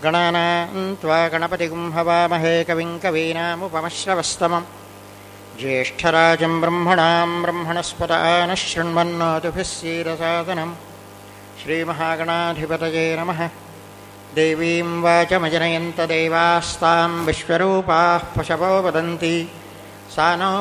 गणानां त्वा गणपतिगुं हवामहे कविं कवीनामुपमश्रवस्तमं ज्येष्ठराजं ब्रह्मणां ब्रह्मणस्पदानः शृण्वन्नोतुभिः सीरसादनं श्रीमहागणाधिपतये नमः देवीं वाचमजनयन्तदेवास्तां विश्वरूपाः पशवो वदन्ति सा नो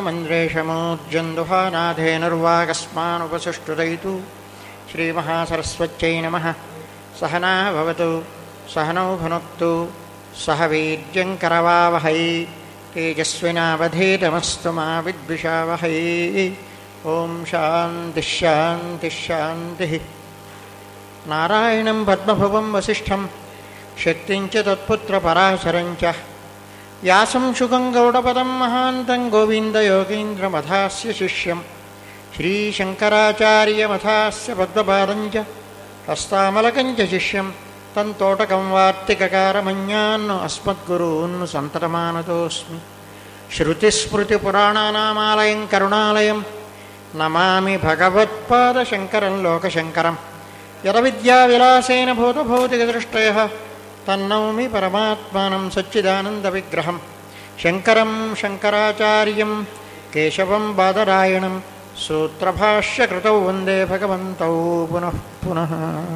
मन्द्रेशमूर्जन्दुहानाथेनुर्वाकस्मानुपसुष्टुदयितु श्रीमहासरस्वत्यै नमः सहना भवतु सहनौ भुनक्तु सह वीर्यङ्करवावहै तेजस्विनावधीतमस्तु मा विद्विषावहै ॐ शान्तिः शान्तिः शान्तिः नारायणं पद्मभुवं वसिष्ठं शक्तिं च तत्पुत्रपराशरं च व्यासं शुकं गौडपदं महान्तं गोविन्दयोगीन्द्रमथास्य शिष्यं श्रीशङ्कराचार्यमथास्य पद्मपादं च हस्तामलकं च शिष्यं तन्तोटकं वार्तिककारमन्यान्नु अस्मद्गुरून् सन्ततमानतोऽस्मि श्रुतिस्मृतिपुराणानामालयं करुणालयं नमामि भगवत्पादशङ्करं लोकशङ्करं यदविद्याविलासेन भूतभौतिकदृष्टयः तन्नौमि परमात्मानं सच्चिदानन्दविग्रहं शङ्करं शङ्कराचार्यं केशवं बादरायणं सूत्रभाष्यकृतौ वन्दे भगवन्तौ पुनः पुनः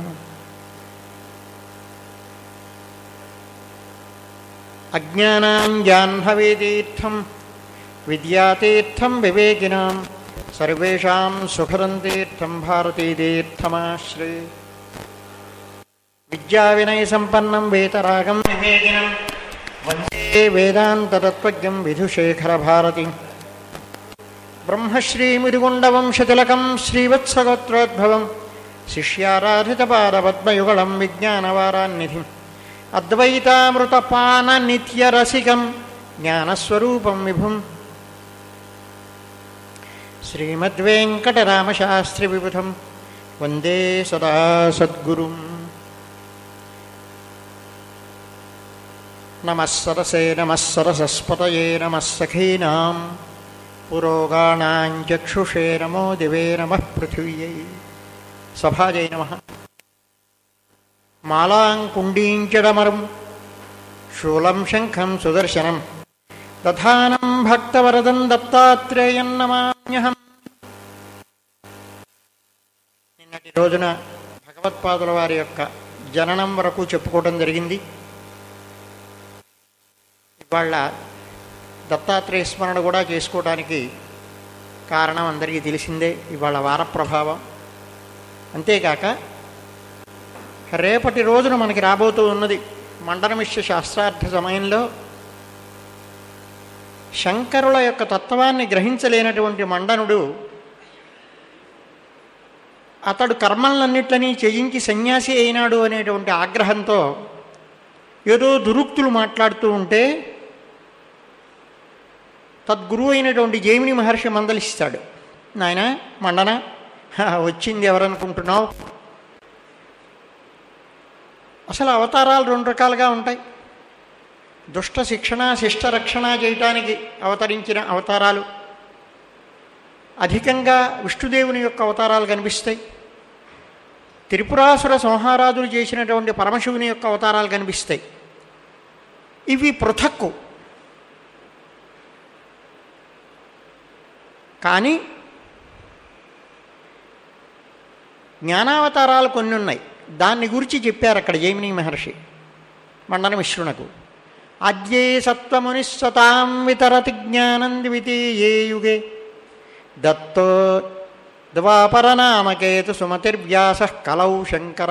अज्ञानां जाह्नवीतीर्थं विद्यातीर्थं विवेकिनां सर्वेषां सुखदं तीर्थं भारतीतीर्थमाश्रे विद्याविनयसम्पन्नं वेतरागं विवेकिनं वन्दे वेदान्ततत्त्वज्ञं विधुशेखरभारतीं ब्रह्मश्रीमुदिगुण्डवंशतिलकं श्रीवत्सगोत्रोद्भवं शिष्याराधितपादपद्मयुगलं विज्ञानवारान्निधिम् अद्वैतामृतपाननित्यरसिकं ज्ञानस्वरूपं विभुं श्रीमद्वेङ्कटरामशास्त्रिविबुधं वन्दे सदा सद्गुरुम् नमः सरसे नमः सरसस्पतये नमः सखीनां पुरोगाणां चक्षुषे नमो दिवे नमः पृथिव्यै सभाजै नमः మాలాం కుండీంచడమరం శూలం శంఖం సుదర్శనం దధానం భక్తవరదం దత్తాత్రేయం నమామ్యహం నిన్నటి రోజున భగవత్పాదుల వారి యొక్క జననం వరకు చెప్పుకోవడం జరిగింది ఇవాళ దత్తాత్రేయ స్మరణ కూడా చేసుకోవడానికి కారణం అందరికీ తెలిసిందే ఇవాళ వార ప్రభావం అంతేకాక రేపటి రోజున మనకి రాబోతూ ఉన్నది మండనమిశ్ర శాస్త్రార్థ సమయంలో శంకరుల యొక్క తత్వాన్ని గ్రహించలేనటువంటి మండనుడు అతడు కర్మలన్నిట్లని చేయించి సన్యాసి అయినాడు అనేటువంటి ఆగ్రహంతో ఏదో దురుక్తులు మాట్లాడుతూ ఉంటే తద్గురువు అయినటువంటి జైమిని మహర్షి మందలిస్తాడు నాయన మండన వచ్చింది ఎవరనుకుంటున్నావు అసలు అవతారాలు రెండు రకాలుగా ఉంటాయి దుష్ట శిక్షణ శిష్ట రక్షణ చేయటానికి అవతరించిన అవతారాలు అధికంగా విష్ణుదేవుని యొక్క అవతారాలు కనిపిస్తాయి త్రిపురాసుర సంహారాదులు చేసినటువంటి పరమశివుని యొక్క అవతారాలు కనిపిస్తాయి ఇవి పృథక్కు కానీ జ్ఞానావతారాలు కొన్ని ఉన్నాయి దాన్ని గురించి చెప్పారు అక్కడ జైమిని మహర్షి మండన మిశ్రునకు అద్యే సత్వముని సతాం వితరతి జ్ఞానం ద్వితీయే యుగే దత్తో ద్వాపరనామకేతు సుమతిర్వ్యాస కలౌ శంకర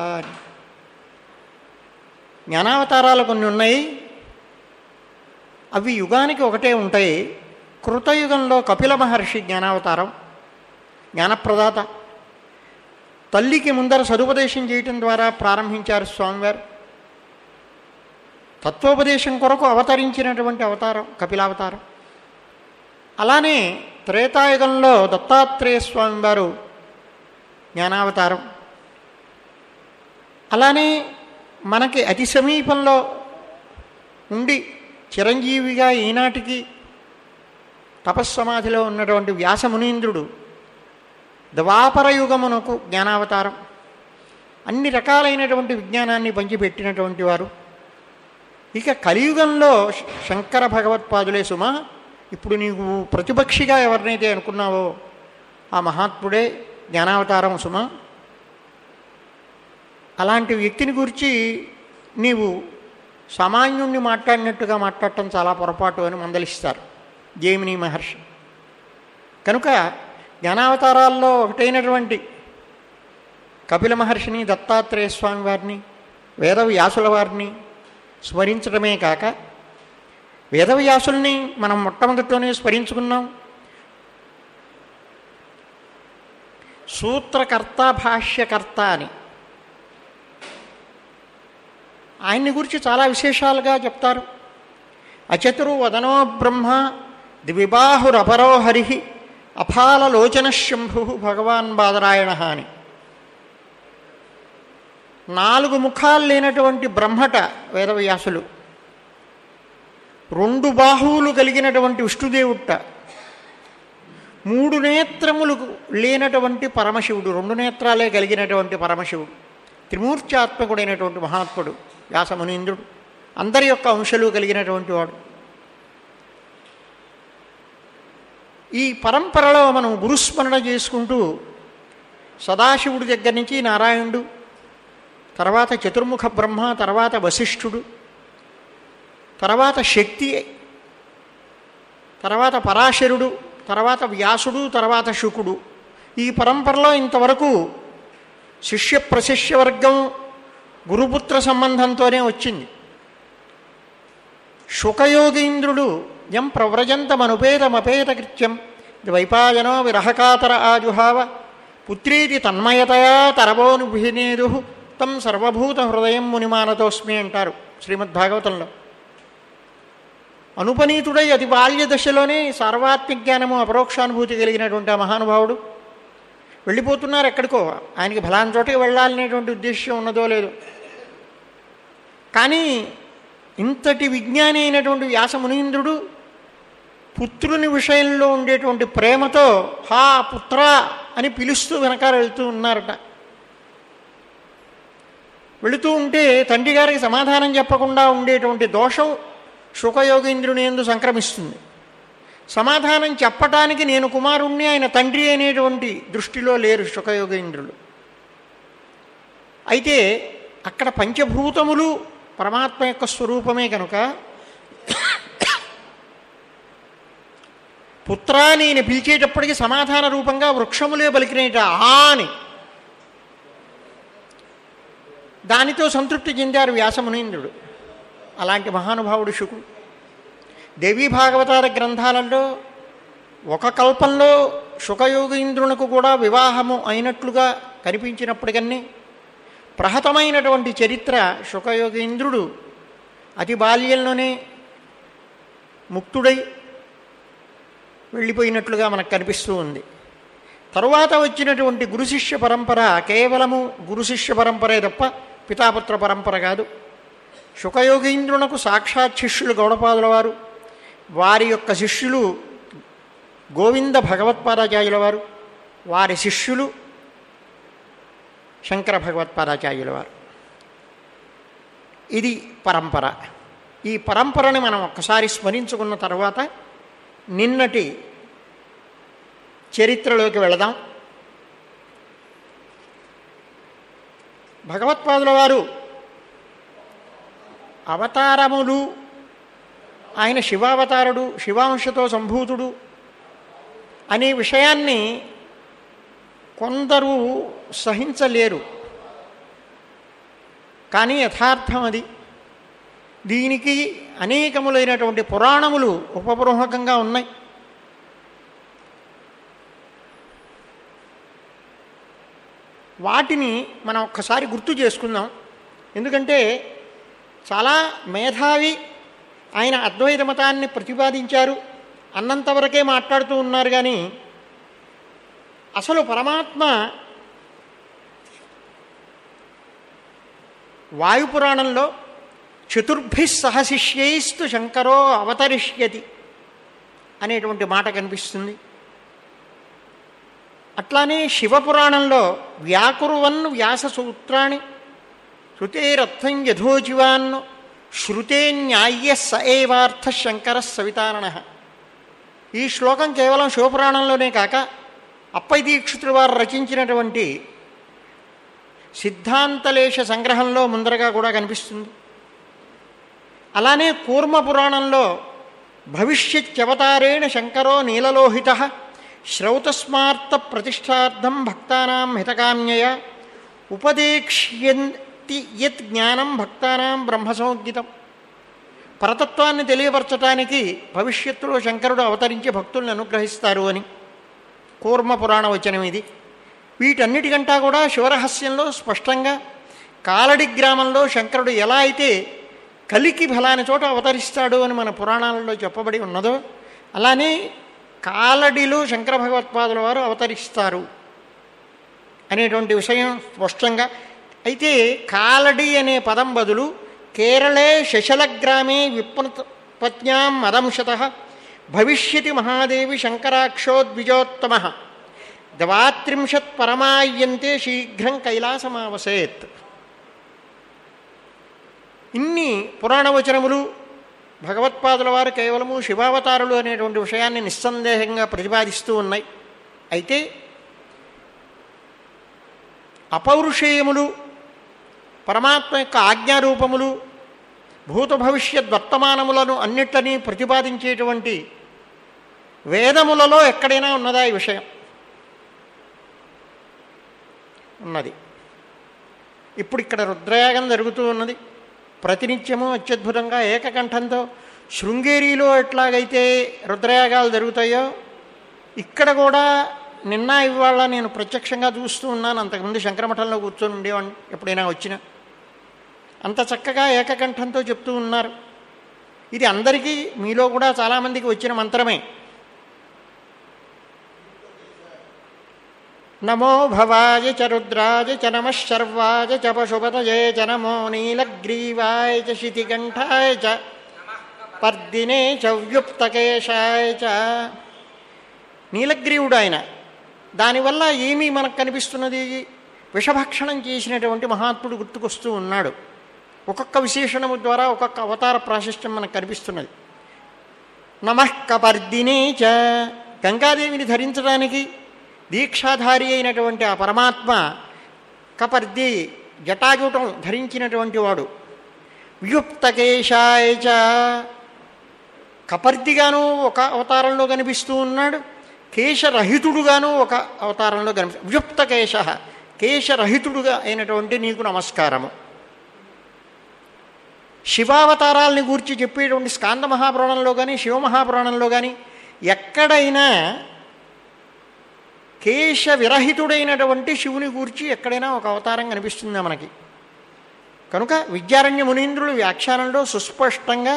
జ్ఞానావతారాలు కొన్ని ఉన్నాయి అవి యుగానికి ఒకటే ఉంటాయి కృతయుగంలో కపిల మహర్షి జ్ఞానావతారం జ్ఞానప్రదాత తల్లికి ముందర సదుపదేశం చేయటం ద్వారా ప్రారంభించారు స్వామివారు తత్వోపదేశం కొరకు అవతరించినటువంటి అవతారం కపిలావతారం అలానే త్రేతాయుగంలో దత్తాత్రేయ స్వామివారు జ్ఞానావతారం అలానే మనకి అతి సమీపంలో ఉండి చిరంజీవిగా ఈనాటికి తపస్సమాధిలో ఉన్నటువంటి వ్యాసమునీంద్రుడు ద్వాపరయుగమునకు జ్ఞానావతారం అన్ని రకాలైనటువంటి విజ్ఞానాన్ని పంచిపెట్టినటువంటి వారు ఇక కలియుగంలో శ- శంకర భగవత్పాదులే సుమ ఇప్పుడు నీకు ప్రతిపక్షిగా ఎవరినైతే అనుకున్నావో ఆ మహాత్ముడే జ్ఞానావతారం సుమ అలాంటి వ్యక్తిని గురించి నీవు సామాన్యుణ్ణి మాట్లాడినట్టుగా మాట్లాడటం చాలా పొరపాటు అని మందలిస్తారు జైమిని మహర్షి కనుక జ్ఞానావతారాల్లో ఒకటైనటువంటి కపిల మహర్షిని దత్తాత్రేయ స్వామి వారిని వేదవ్యాసుల వారిని స్మరించడమే కాక వేదవ్యాసుల్ని మనం మొట్టమొదటిలోనే స్మరించుకున్నాం సూత్రకర్త భాష్యకర్త అని ఆయన్ని గురించి చాలా విశేషాలుగా చెప్తారు అచతురు వదనో బ్రహ్మ ద్విబాహురపరో హరి అఫాలలోచన శంభు భగవాన్ బాదరాయణ అని నాలుగు ముఖాలు లేనటువంటి బ్రహ్మట వేదవ్యాసులు రెండు బాహువులు కలిగినటువంటి విష్ణుదేవుట్ట మూడు నేత్రములు లేనటువంటి పరమశివుడు రెండు నేత్రాలే కలిగినటువంటి పరమశివుడు త్రిమూర్త్యాత్మకుడైనటువంటి మహాత్ముడు వ్యాసమునీంద్రుడు అందరి యొక్క అంశలు కలిగినటువంటి వాడు ఈ పరంపరలో మనం గురుస్మరణ చేసుకుంటూ సదాశివుడి దగ్గర నుంచి నారాయణుడు తర్వాత చతుర్ముఖ బ్రహ్మ తర్వాత వశిష్ఠుడు తర్వాత శక్తి తర్వాత పరాశరుడు తర్వాత వ్యాసుడు తర్వాత శుకుడు ఈ పరంపరలో ఇంతవరకు శిష్య ప్రశిష్య వర్గం గురుపుత్ర సంబంధంతోనే వచ్చింది శుకయోగీంద్రుడు యం ప్రవ్రజంతమనుపేతమపేత కృత్యం ద్వైపాయనో విరహకాతర ఆజుహావ పుత్రీతి తన్మయతయా తరవోనుభినేదు తం సర్వభూత హృదయం మునిమానతోస్మి అంటారు శ్రీమద్భాగవతంలో అనుపనీతుడై అతి బాల్య దశలోనే సార్వాత్మిక జ్ఞానము అపరోక్షానుభూతి కలిగినటువంటి ఆ మహానుభావుడు వెళ్ళిపోతున్నారు ఎక్కడికో ఆయనకి ఫలాని చోటకి వెళ్ళాలనేటువంటి ఉద్దేశం ఉన్నదో లేదో కానీ ఇంతటి విజ్ఞాని అయినటువంటి వ్యాసమునీంద్రుడు పుత్రుని విషయంలో ఉండేటువంటి ప్రేమతో హా పుత్ర అని పిలుస్తూ వెనకాల వెళ్తూ ఉన్నారట వెళుతూ ఉంటే తండ్రి గారికి సమాధానం చెప్పకుండా ఉండేటువంటి దోషం శుకయోగేంద్రుని ఎందు సంక్రమిస్తుంది సమాధానం చెప్పటానికి నేను కుమారుణ్ణి ఆయన తండ్రి అనేటువంటి దృష్టిలో లేరు శుకయోగేంద్రులు అయితే అక్కడ పంచభూతములు పరమాత్మ యొక్క స్వరూపమే కనుక పుత్రా నేను పిలిచేటప్పటికి సమాధాన రూపంగా వృక్షములే పలికినేట ఆ అని దానితో సంతృప్తి చెందారు వ్యాసమునీంద్రుడు అలాంటి మహానుభావుడు శుకుడు దేవీ భాగవతార గ్రంథాలలో ఒక కల్పంలో శుకయోగీంద్రునకు కూడా వివాహము అయినట్లుగా కనిపించినప్పటికన్నీ ప్రహతమైనటువంటి చరిత్ర శుకయోగీంద్రుడు అతి బాల్యంలోనే ముక్తుడై వెళ్ళిపోయినట్లుగా మనకు కనిపిస్తూ ఉంది తరువాత వచ్చినటువంటి గురు శిష్య పరంపర కేవలము గురు శిష్య పరంపరే తప్ప పితాపుత్ర పరంపర కాదు శుకయోగీంద్రునకు సాక్షాత్ శిష్యులు గౌడపాదుల వారు వారి యొక్క శిష్యులు గోవింద భగవత్పాదాచార్యుల వారు వారి శిష్యులు శంకర భగవత్పాదాచార్యుల వారు ఇది పరంపర ఈ పరంపరని మనం ఒక్కసారి స్మరించుకున్న తర్వాత నిన్నటి చరిత్రలోకి వెళదాం భగవత్పాదుల వారు అవతారములు ఆయన శివావతారుడు శివాంశతో సంభూతుడు అనే విషయాన్ని కొందరు సహించలేరు కానీ యథార్థం అది దీనికి అనేకములైనటువంటి పురాణములు ఉపబృహకంగా ఉన్నాయి వాటిని మనం ఒక్కసారి గుర్తు చేసుకుందాం ఎందుకంటే చాలా మేధావి ఆయన అద్వైత మతాన్ని ప్రతిపాదించారు అన్నంతవరకే మాట్లాడుతూ ఉన్నారు కానీ అసలు పరమాత్మ వాయుపురాణంలో చతుర్భి సహశిష్యైస్తు శంకరో అవతరిష్యతి అనేటువంటి మాట కనిపిస్తుంది అట్లానే శివపురాణంలో వ్యాకురువన్ వ్యాస సూత్రాన్ని శృతేరర్థం యథోజివాన్ శృతే న్యాయ్య స ఏవార్థ శంకర సవితారణ ఈ శ్లోకం కేవలం శివపురాణంలోనే కాక అప్పై దీక్షితుల వారు రచించినటువంటి సిద్ధాంతలేశ సంగ్రహంలో ముందరగా కూడా కనిపిస్తుంది అలానే కూర్మ పురాణంలో భవిష్యత్యవతారేణ శంకరో నీలలోహిత శ్రౌతస్మార్త ప్రతిష్టార్థం భక్తానాం హితకామ్యయ ఉపదేక్ష్యంతి యత్ జ్ఞానం భక్తానాం బ్రహ్మసంగీతం పరతత్వాన్ని తెలియపరచటానికి భవిష్యత్తులో శంకరుడు అవతరించి భక్తుల్ని అనుగ్రహిస్తారు అని కూర్మ పురాణ వచనం ఇది వీటన్నిటికంటా కూడా శివరహస్యంలో స్పష్టంగా కాలడి గ్రామంలో శంకరుడు ఎలా అయితే కలికి ఫలాని చోట అవతరిస్తాడు అని మన పురాణాలలో చెప్పబడి ఉన్నదో అలానే కాలడిలో శంకర భగవత్పాదుల వారు అవతరిస్తారు అనేటువంటి విషయం స్పష్టంగా అయితే కాలడి అనే పదం బదులు కేరళే శశలగ్రామే విప్నపత్న్యాం మదంశత భవిష్యతి మహాదేవి శంకరాక్షో ద్విజోత్తమ ద్వాత్రింశత్ పరమాయ్యంతే శీఘ్రం కైలాసమావసేత్ ఇన్ని పురాణ వచనములు భగవత్పాదుల వారు కేవలము శివావతారులు అనేటువంటి విషయాన్ని నిస్సందేహంగా ప్రతిపాదిస్తూ ఉన్నాయి అయితే అపౌరుషేయములు పరమాత్మ యొక్క ఆజ్ఞారూపములు భూత భవిష్యత్ వర్తమానములను అన్నిటినీ ప్రతిపాదించేటువంటి వేదములలో ఎక్కడైనా ఉన్నదా ఈ విషయం ఉన్నది ఇప్పుడు ఇక్కడ రుద్రయాగం జరుగుతూ ఉన్నది ప్రతినిత్యము అత్యద్భుతంగా ఏకకంఠంతో శృంగేరిలో ఎట్లాగైతే రుద్రయాగాలు జరుగుతాయో ఇక్కడ కూడా నిన్న ఇవాళ నేను ప్రత్యక్షంగా చూస్తూ ఉన్నాను అంతకుముందు శంకరమఠంలో కూర్చొని ఉండేవాడిని ఎప్పుడైనా వచ్చినా అంత చక్కగా ఏకకంఠంతో చెప్తూ ఉన్నారు ఇది అందరికీ మీలో కూడా చాలామందికి వచ్చిన మంత్రమే నమో భవాయ చ రుద్రాయ చ నమ శర్వాయ చ పశుపతయే చ నమో నీలగ్రీవాయ చ శితికంఠాయ చ పర్దినే చ వ్యుప్తకేశాయ చ నీలగ్రీవుడు ఆయన దానివల్ల ఏమీ మనకు కనిపిస్తున్నది విషభక్షణం చేసినటువంటి మహాత్ముడు గుర్తుకొస్తూ ఉన్నాడు ఒక్కొక్క విశేషణము ద్వారా ఒక్కొక్క అవతార ప్రాశస్త్యం మనకు కనిపిస్తున్నది నమః కపర్దినే చ గంగాదేవిని ధరించడానికి దీక్షాధారి అయినటువంటి ఆ పరమాత్మ కపర్ది జటాజూటం ధరించినటువంటి వాడు వ్యుప్తకేశాయ చ కపర్దిగాను ఒక అవతారంలో కనిపిస్తూ ఉన్నాడు కేశరహితుడుగాను ఒక అవతారంలో కనిపి వ్యుప్త కేశ కేశరహితుడుగా అయినటువంటి నీకు నమస్కారము శివావతారాల్ని గూర్చి చెప్పేటువంటి స్కాంద మహాపురాణంలో కానీ శివమహాపురాణంలో కానీ ఎక్కడైనా కేశ విరహితుడైనటువంటి శివుని గూర్చి ఎక్కడైనా ఒక అవతారం కనిపిస్తుందా మనకి కనుక విద్యారణ్య మునీంద్రులు వ్యాఖ్యానంలో సుస్పష్టంగా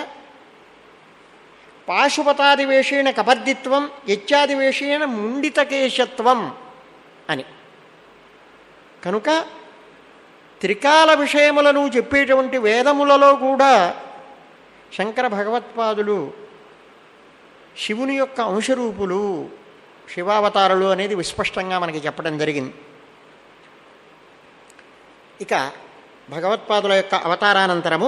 పాశుపతాదివేషేణ కపర్దిత్వం యత్యాదివేషేణ ముండితకేశత్వం అని కనుక త్రికాల విషయములను చెప్పేటువంటి వేదములలో కూడా శంకర భగవత్పాదులు శివుని యొక్క అంశరూపులు శివావతారులు అనేది విస్పష్టంగా మనకి చెప్పడం జరిగింది ఇక భగవత్పాదుల యొక్క అవతారానంతరము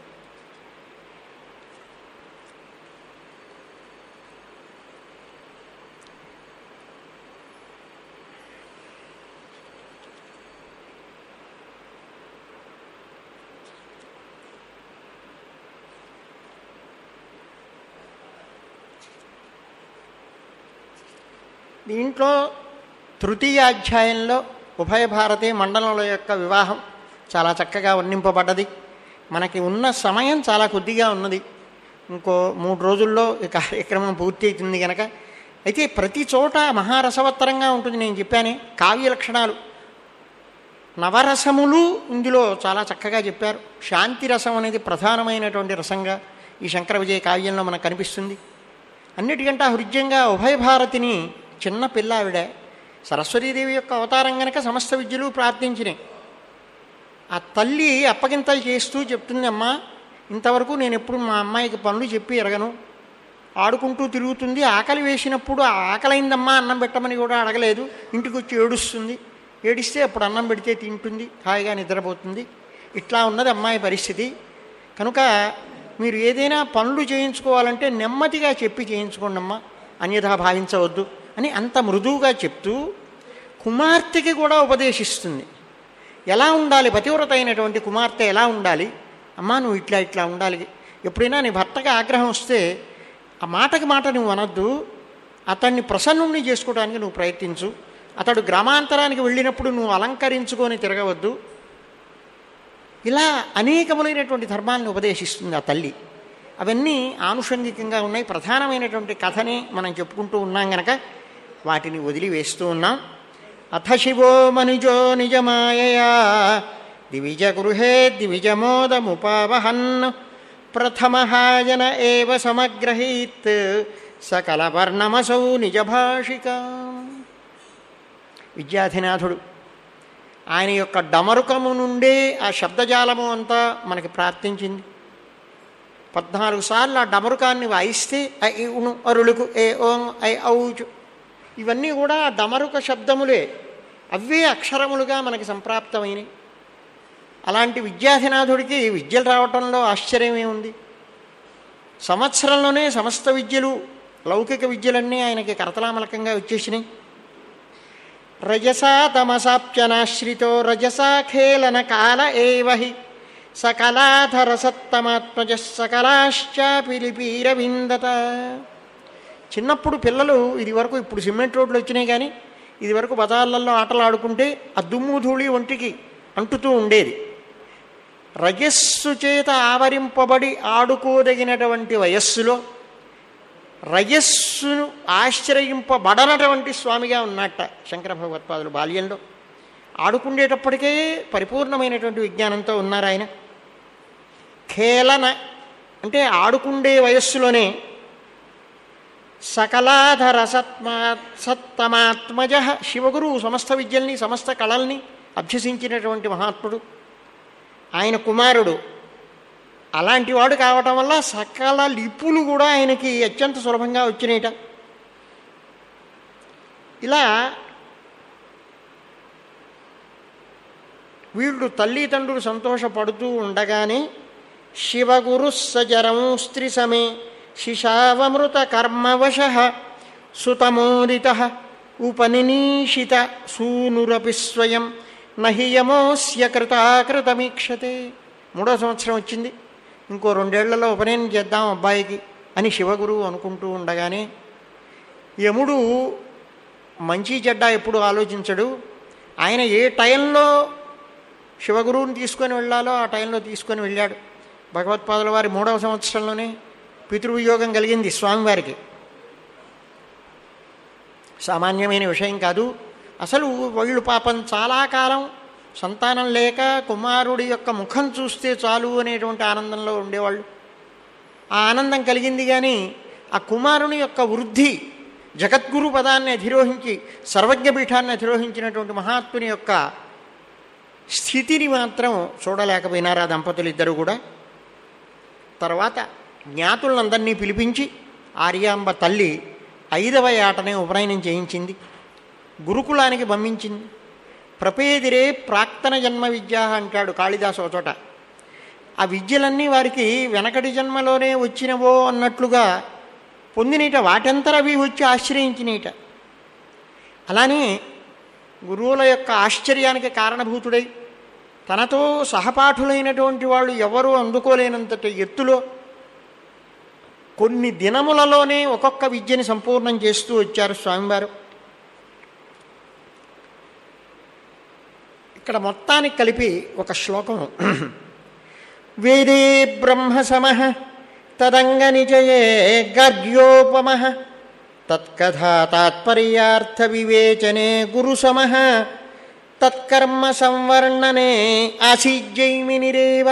దీంట్లో తృతీయ అధ్యాయంలో ఉభయ భారతీయ మండలముల యొక్క వివాహం చాలా చక్కగా వర్ణింపబడ్డది మనకి ఉన్న సమయం చాలా కొద్దిగా ఉన్నది ఇంకో మూడు రోజుల్లో ఈ కార్యక్రమం పూర్తి అవుతుంది కనుక అయితే ప్రతి చోట మహారసవత్తరంగా ఉంటుంది నేను చెప్పానే కావ్య లక్షణాలు నవరసములు ఇందులో చాలా చక్కగా చెప్పారు శాంతి రసం అనేది ప్రధానమైనటువంటి రసంగా ఈ శంకర విజయ కావ్యంలో మనకు కనిపిస్తుంది అన్నిటికంటే హృదయంగా ఉభయ భారతిని చిన్న పిల్ల ఆవిడ సరస్వతీదేవి యొక్క అవతారం గనక సమస్త విద్యలు ప్రార్థించినాయి ఆ తల్లి అప్పగింతలు చేస్తూ చెప్తుంది అమ్మా ఇంతవరకు నేను ఎప్పుడు మా అమ్మాయికి పనులు చెప్పి ఎరగను ఆడుకుంటూ తిరుగుతుంది ఆకలి వేసినప్పుడు ఆ ఆకలైందమ్మా అన్నం పెట్టమని కూడా అడగలేదు ఇంటికి వచ్చి ఏడుస్తుంది ఏడిస్తే అప్పుడు అన్నం పెడితే తింటుంది హాయిగా నిద్రపోతుంది ఇట్లా ఉన్నది అమ్మాయి పరిస్థితి కనుక మీరు ఏదైనా పనులు చేయించుకోవాలంటే నెమ్మదిగా చెప్పి చేయించుకోండి అమ్మా అన్యథా భావించవద్దు అని అంత మృదువుగా చెప్తూ కుమార్తెకి కూడా ఉపదేశిస్తుంది ఎలా ఉండాలి పతివ్రత అయినటువంటి కుమార్తె ఎలా ఉండాలి అమ్మా నువ్వు ఇట్లా ఇట్లా ఉండాలి ఎప్పుడైనా నీ భర్తకి ఆగ్రహం వస్తే ఆ మాటకి మాట నువ్వు అనొద్దు అతన్ని ప్రసన్నుణ్ణి చేసుకోవడానికి నువ్వు ప్రయత్నించు అతడు గ్రామాంతరానికి వెళ్ళినప్పుడు నువ్వు అలంకరించుకొని తిరగవద్దు ఇలా అనేకములైనటువంటి ధర్మాలను ఉపదేశిస్తుంది ఆ తల్లి అవన్నీ ఆనుషంగికంగా ఉన్నాయి ప్రధానమైనటువంటి కథని మనం చెప్పుకుంటూ ఉన్నాం గనక వాటిని వదిలివేస్తూ ఉన్నాం అథ శివో మనుజో నిజమాయయా దివిజ గృహే దివిజమోదముపావహన్ ప్రథమహాజన ఏవ సమగ్రహీత్ సకలవర్ణమసౌ నిజభాషిక విద్యాధినాథుడు ఆయన యొక్క డమరుకము నుండే ఆ శబ్దజాలము అంతా మనకి ప్రార్థించింది పద్నాలుగు సార్లు ఆ డమరుకాన్ని వాయిస్తే ఐ ఉను అరుளுకు ఏ ఓం ఐ ఔచు ఇవన్నీ కూడా ఆ డమరుక శబ్దములే అవే అక్షరములుగా మనకి సంప్రాప్తమైనవి అలాంటి విద్యాధినాథుడికి విద్యలు రావటంలో ఆశ్చర్యమే ఉంది సంవత్సరంలోనే సమస్త విద్యలు లౌకిక విద్యలన్నీ ఆయనకి కరతలామలకంగా వచ్చేసినాయి రజసా తమసాప్యనాశ్రితో రజసా ఖేళన కాల ఏవహి సకలాధర సత్తమాత్మజ సకలాశ్చాపి లిపీర విందత చిన్నప్పుడు పిల్లలు ఇది వరకు ఇప్పుడు సిమెంట్ రోడ్లు వచ్చినాయి కానీ ఇది వరకు బజార్లలో ఆటలు ఆడుకుంటే ఆ దుమ్ము ధూళి ఒంటికి అంటుతూ ఉండేది రజస్సు చేత ఆవరింపబడి ఆడుకోదగినటువంటి వయస్సులో రజస్సును ఆశ్రయింపబడనటువంటి స్వామిగా ఉన్నట్ట శంకర భగవత్పాదులు బాల్యంలో ఆడుకుండేటప్పటికే పరిపూర్ణమైనటువంటి విజ్ఞానంతో ఉన్నారు ఆయన ఖేళన అంటే ఆడుకుండే వయస్సులోనే సకలాధర సత్మా సత్తమాత్మజ శివగురు సమస్త విద్యల్ని సమస్త కళల్ని అభ్యసించినటువంటి మహాత్ముడు ఆయన కుమారుడు అలాంటి వాడు కావటం వల్ల సకల లిపులు కూడా ఆయనకి అత్యంత సులభంగా వచ్చినాయట ఇలా వీళ్ళు తల్లిదండ్రులు సంతోషపడుతూ ఉండగానే శివగురు సజరం స్త్రీ సమే శిశావమృత కర్మవశ సుతమోదిత ఉపనినీషిత సూనురపి స్వయం నహియమోస్య కృతాకృతమీక్షతే మూడో సంవత్సరం వచ్చింది ఇంకో రెండేళ్లలో ఉపనయనం చేద్దాం అబ్బాయికి అని శివగురువు అనుకుంటూ ఉండగానే యముడు మంచి చెడ్డ ఎప్పుడు ఆలోచించడు ఆయన ఏ టైంలో శివగురువుని తీసుకొని వెళ్ళాలో ఆ టైంలో తీసుకొని వెళ్ళాడు భగవత్పాదుల వారి మూడవ సంవత్సరంలోనే పితృవియోగం కలిగింది స్వామివారికి సామాన్యమైన విషయం కాదు అసలు వాళ్ళు పాపం చాలా కాలం సంతానం లేక కుమారుడి యొక్క ముఖం చూస్తే చాలు అనేటువంటి ఆనందంలో ఉండేవాళ్ళు ఆ ఆనందం కలిగింది కానీ ఆ కుమారుని యొక్క వృద్ధి జగద్గురు పదాన్ని అధిరోహించి సర్వజ్ఞపీఠాన్ని అధిరోహించినటువంటి మహాత్ముని యొక్క స్థితిని మాత్రం చూడలేకపోయినారు ఆ దంపతులు ఇద్దరు కూడా తర్వాత జ్ఞాతులందరినీ పిలిపించి ఆర్యాంబ తల్లి ఐదవ ఏటనే ఉపనయనం చేయించింది గురుకులానికి పంపించింది ప్రపేదిరే ప్రాక్తన జన్మ విద్య అంటాడు కాళిదాసు ఒక చోట ఆ విద్యలన్నీ వారికి వెనకటి జన్మలోనే వచ్చినవో అన్నట్లుగా పొందినట వాటంతరవి వచ్చి ఆశ్రయించినట అలానే గురువుల యొక్క ఆశ్చర్యానికి కారణభూతుడై తనతో సహపాఠులైనటువంటి వాళ్ళు ఎవరూ అందుకోలేనంతటి ఎత్తులో కొన్ని దినములలోనే ఒక్కొక్క విద్యని సంపూర్ణం చేస్తూ వచ్చారు స్వామివారు ఇక్కడ మొత్తానికి కలిపి ఒక శ్లోకం వేదే బ్రహ్మ సమ తదంగ నిజయే గర్గ్యోపమ తత్కథా తాత్పర్యార్థ వివేచనే గురు సమ తత్కర్మ సంవర్ణనే ఆసీజ్జైమినిరేవ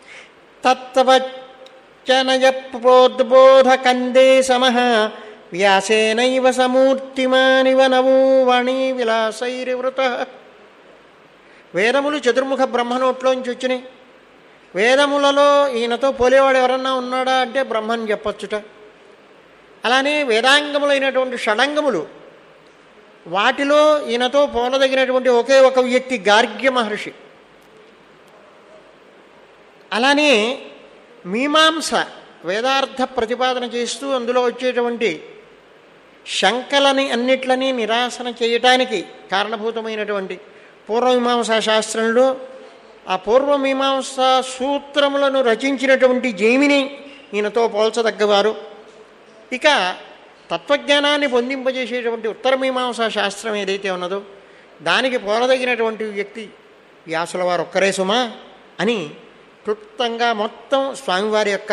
తత్వచనయ ప్రోద్బోధకందే సమ వ్యాసేనైవ సమూర్తిమానివ నవో వాణీ విలాసైరివృత వేదములు చతుర్ముఖ బ్రహ్మనోట్లోంచి వచ్చినాయి వేదములలో ఈయనతో పోలేవాడు ఎవరన్నా ఉన్నాడా అంటే బ్రహ్మని చెప్పచ్చుట అలానే వేదాంగములైనటువంటి షడంగములు వాటిలో ఈయనతో పోలదగినటువంటి ఒకే ఒక వ్యక్తి గార్గ్య మహర్షి అలానే మీమాంస వేదార్థ ప్రతిపాదన చేస్తూ అందులో వచ్చేటువంటి శంకలని అన్నిట్లని నిరాసన చేయటానికి కారణభూతమైనటువంటి పూర్వమీమాంసా శాస్త్రంలో ఆ పూర్వమీమాంసా సూత్రములను రచించినటువంటి జైమిని ఈయనతో పోల్చదగ్గవారు ఇక తత్వజ్ఞానాన్ని పొందింపజేసేటువంటి ఉత్తరమీమాంసా శాస్త్రం ఏదైతే ఉన్నదో దానికి పోలదగినటువంటి వ్యక్తి వ్యాసుల వారు ఒక్కరే సుమా అని క్లుప్తంగా మొత్తం స్వామివారి యొక్క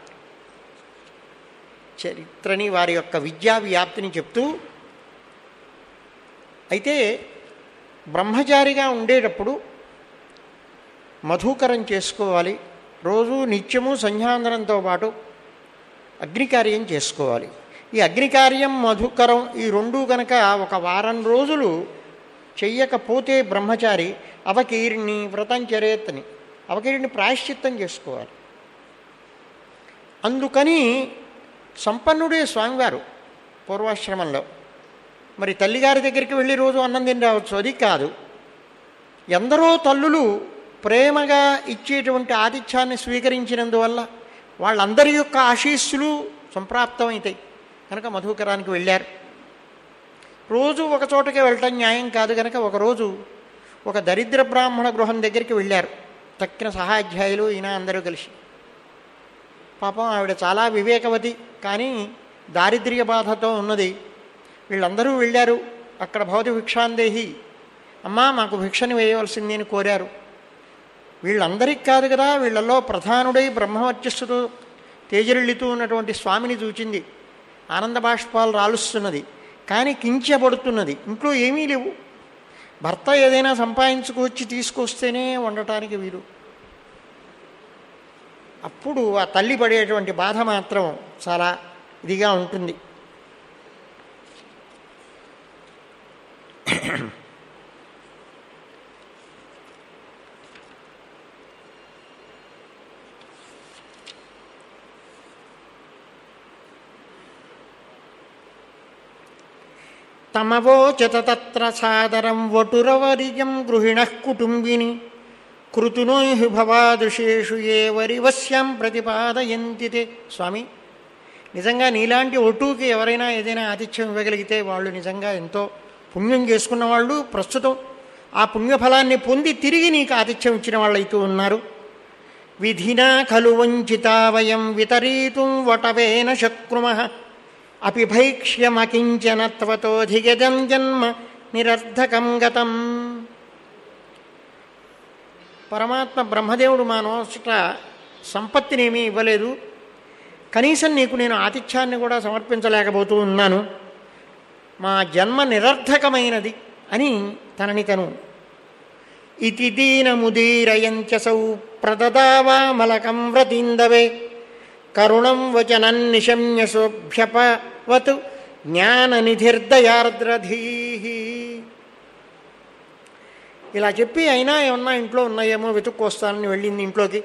చరిత్రని వారి యొక్క విద్యా వ్యాప్తిని చెప్తూ అయితే బ్రహ్మచారిగా ఉండేటప్పుడు మధుకరం చేసుకోవాలి రోజు నిత్యము సంధ్యాందనంతో పాటు అగ్నికార్యం చేసుకోవాలి ఈ అగ్నికార్యం మధుకరం ఈ రెండు కనుక ఒక వారం రోజులు చెయ్యకపోతే బ్రహ్మచారి అవకీర్ణి వ్రతం చరేత్తని అవకీర్ణి ప్రాయశ్చిత్తం చేసుకోవాలి అందుకని సంపన్నుడే స్వామివారు పూర్వాశ్రమంలో మరి తల్లిగారి దగ్గరికి వెళ్ళి రోజు అన్నం తిని రావచ్చు అది కాదు ఎందరో తల్లులు ప్రేమగా ఇచ్చేటువంటి ఆతిథ్యాన్ని స్వీకరించినందువల్ల వాళ్ళందరి యొక్క ఆశీస్సులు సంప్రాప్తమవుతాయి కనుక మధుకరానికి వెళ్ళారు రోజు ఒక చోటకే వెళ్ళటం న్యాయం కాదు కనుక ఒకరోజు ఒక దరిద్ర బ్రాహ్మణ గృహం దగ్గరికి వెళ్ళారు తక్కిన సహాధ్యాయులు ఈయన అందరూ కలిసి పాపం ఆవిడ చాలా వివేకవతి కానీ దారిద్ర్య బాధతో ఉన్నది వీళ్ళందరూ వెళ్ళారు అక్కడ భవతి భిక్షాందేహి అమ్మా మాకు భిక్షని వేయవలసింది అని కోరారు వీళ్ళందరికీ కాదు కదా వీళ్ళల్లో ప్రధానుడై బ్రహ్మవర్చస్సుతో తేజరిల్లుతూ ఉన్నటువంటి స్వామిని చూచింది ఆనంద బాష్పాలు రాలుస్తున్నది కానీ కించబడుతున్నది ఇంట్లో ఏమీ లేవు భర్త ఏదైనా సంపాదించుకొచ్చి తీసుకొస్తేనే వండటానికి వీలు అప్పుడు ఆ తల్లి పడేటువంటి బాధ మాత్రం చాలా ఇదిగా ఉంటుంది తమవోచత తత్ర సాదరం వటురవరిజం గృహిణ కుటుంబిని కృతునో హి భవాదృశేషు ఏ వరివశ్యం ప్రతిపాదయంతి తే. స్వామి నిజంగా నీలాంటి ఒటుకి ఎవరైనా ఏదైనా ఆతిథ్యం ఇవ్వగలిగితే వాళ్ళు నిజంగా ఎంతో పుణ్యం చేసుకున్న వాళ్ళు ప్రస్తుతం ఆ పుణ్యఫలాన్ని పొంది తిరిగి నీకు ఆతిథ్యం ఇచ్చిన వాళ్ళు అవుతూ ఉన్నారు విధినా ఖలు వంచితా వయం వితరీతుం వటవేన శక్రుమ అపి భైక్ష్యమకించనత్వతోధిగజం జన్మ నిరర్ధకం గతం పరమాత్మ బ్రహ్మదేవుడు మా నోచట సంపత్తినేమీ ఇవ్వలేదు కనీసం నీకు నేను ఆతిథ్యాన్ని కూడా సమర్పించలేకపోతూ ఉన్నాను మా జన్మ నిరర్ధకమైనది అని తనని తను ఇతి దీనముదీరయంచసౌ ప్రదదావామలకం వ్రతిందవే కరుణం వచనం నిశమ్య శోభ్యపవతు జ్ఞాననిధిర్దయార్ద్రధీ ఇలా చెప్పి అయినా ఏమన్నా ఇంట్లో ఉన్నాయేమో వెతుక్కొస్తానని వెళ్ళింది ఇంట్లోకి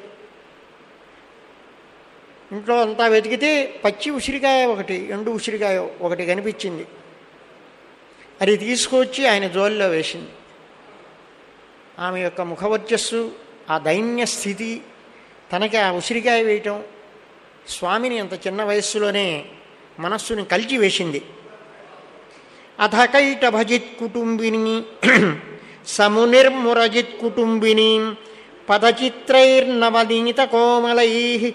ఇంట్లో అంతా వెతికితే పచ్చి ఉసిరికాయ ఒకటి ఎండు ఉసిరికాయ ఒకటి కనిపించింది అది తీసుకొచ్చి ఆయన జోలిలో వేసింది ఆమె యొక్క ముఖవర్చస్సు ఆ దైన్య స్థితి తనకి ఆ ఉసిరికాయ వేయటం స్వామిని అంత చిన్న వయస్సులోనే మనస్సుని కలిచి వేసింది అథకైట భజిత్ కుటుంబిని సమునిర్మురజిత్ కుటుంబిని పదచిత్రైర్నవనీత కోమలై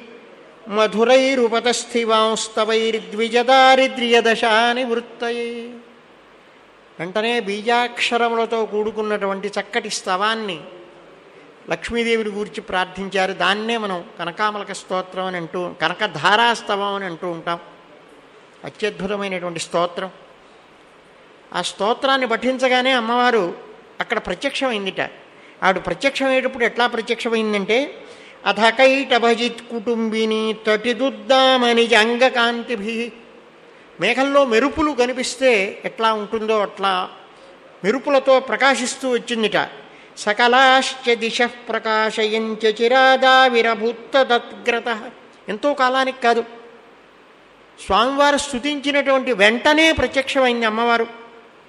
మధురైరుపతస్థివాంస్తవైర్ద్విజదారిద్ర్యదశాని వృత్తయే వెంటనే బీజాక్షరములతో కూడుకున్నటువంటి చక్కటి స్తవాన్ని లక్ష్మీదేవిని గురించి ప్రార్థించారు దాన్నే మనం కనకామలక స్తోత్రం అని అంటూ కనకధారాస్తవం అని అంటూ ఉంటాం అత్యద్భుతమైనటువంటి స్తోత్రం ఆ స్తోత్రాన్ని పఠించగానే అమ్మవారు అక్కడ ప్రత్యక్షమైందిట ఆవిడ ప్రత్యక్షమయ్యేటప్పుడు ఎట్లా ప్రత్యక్షమైందంటే అథకైటభజిత్ కుటుంబిని తటిదుద్దామని అంగకాంతిభి మేఘంలో మెరుపులు కనిపిస్తే ఎట్లా ఉంటుందో అట్లా మెరుపులతో ప్రకాశిస్తూ వచ్చిందిట సకలాశ్చ దిశ ప్రకాశయంచ చిరాదావిరభూత తద్గ్రత ఎంతో కాలానికి కాదు స్వామివారు స్థుతించినటువంటి వెంటనే ప్రత్యక్షమైంది అమ్మవారు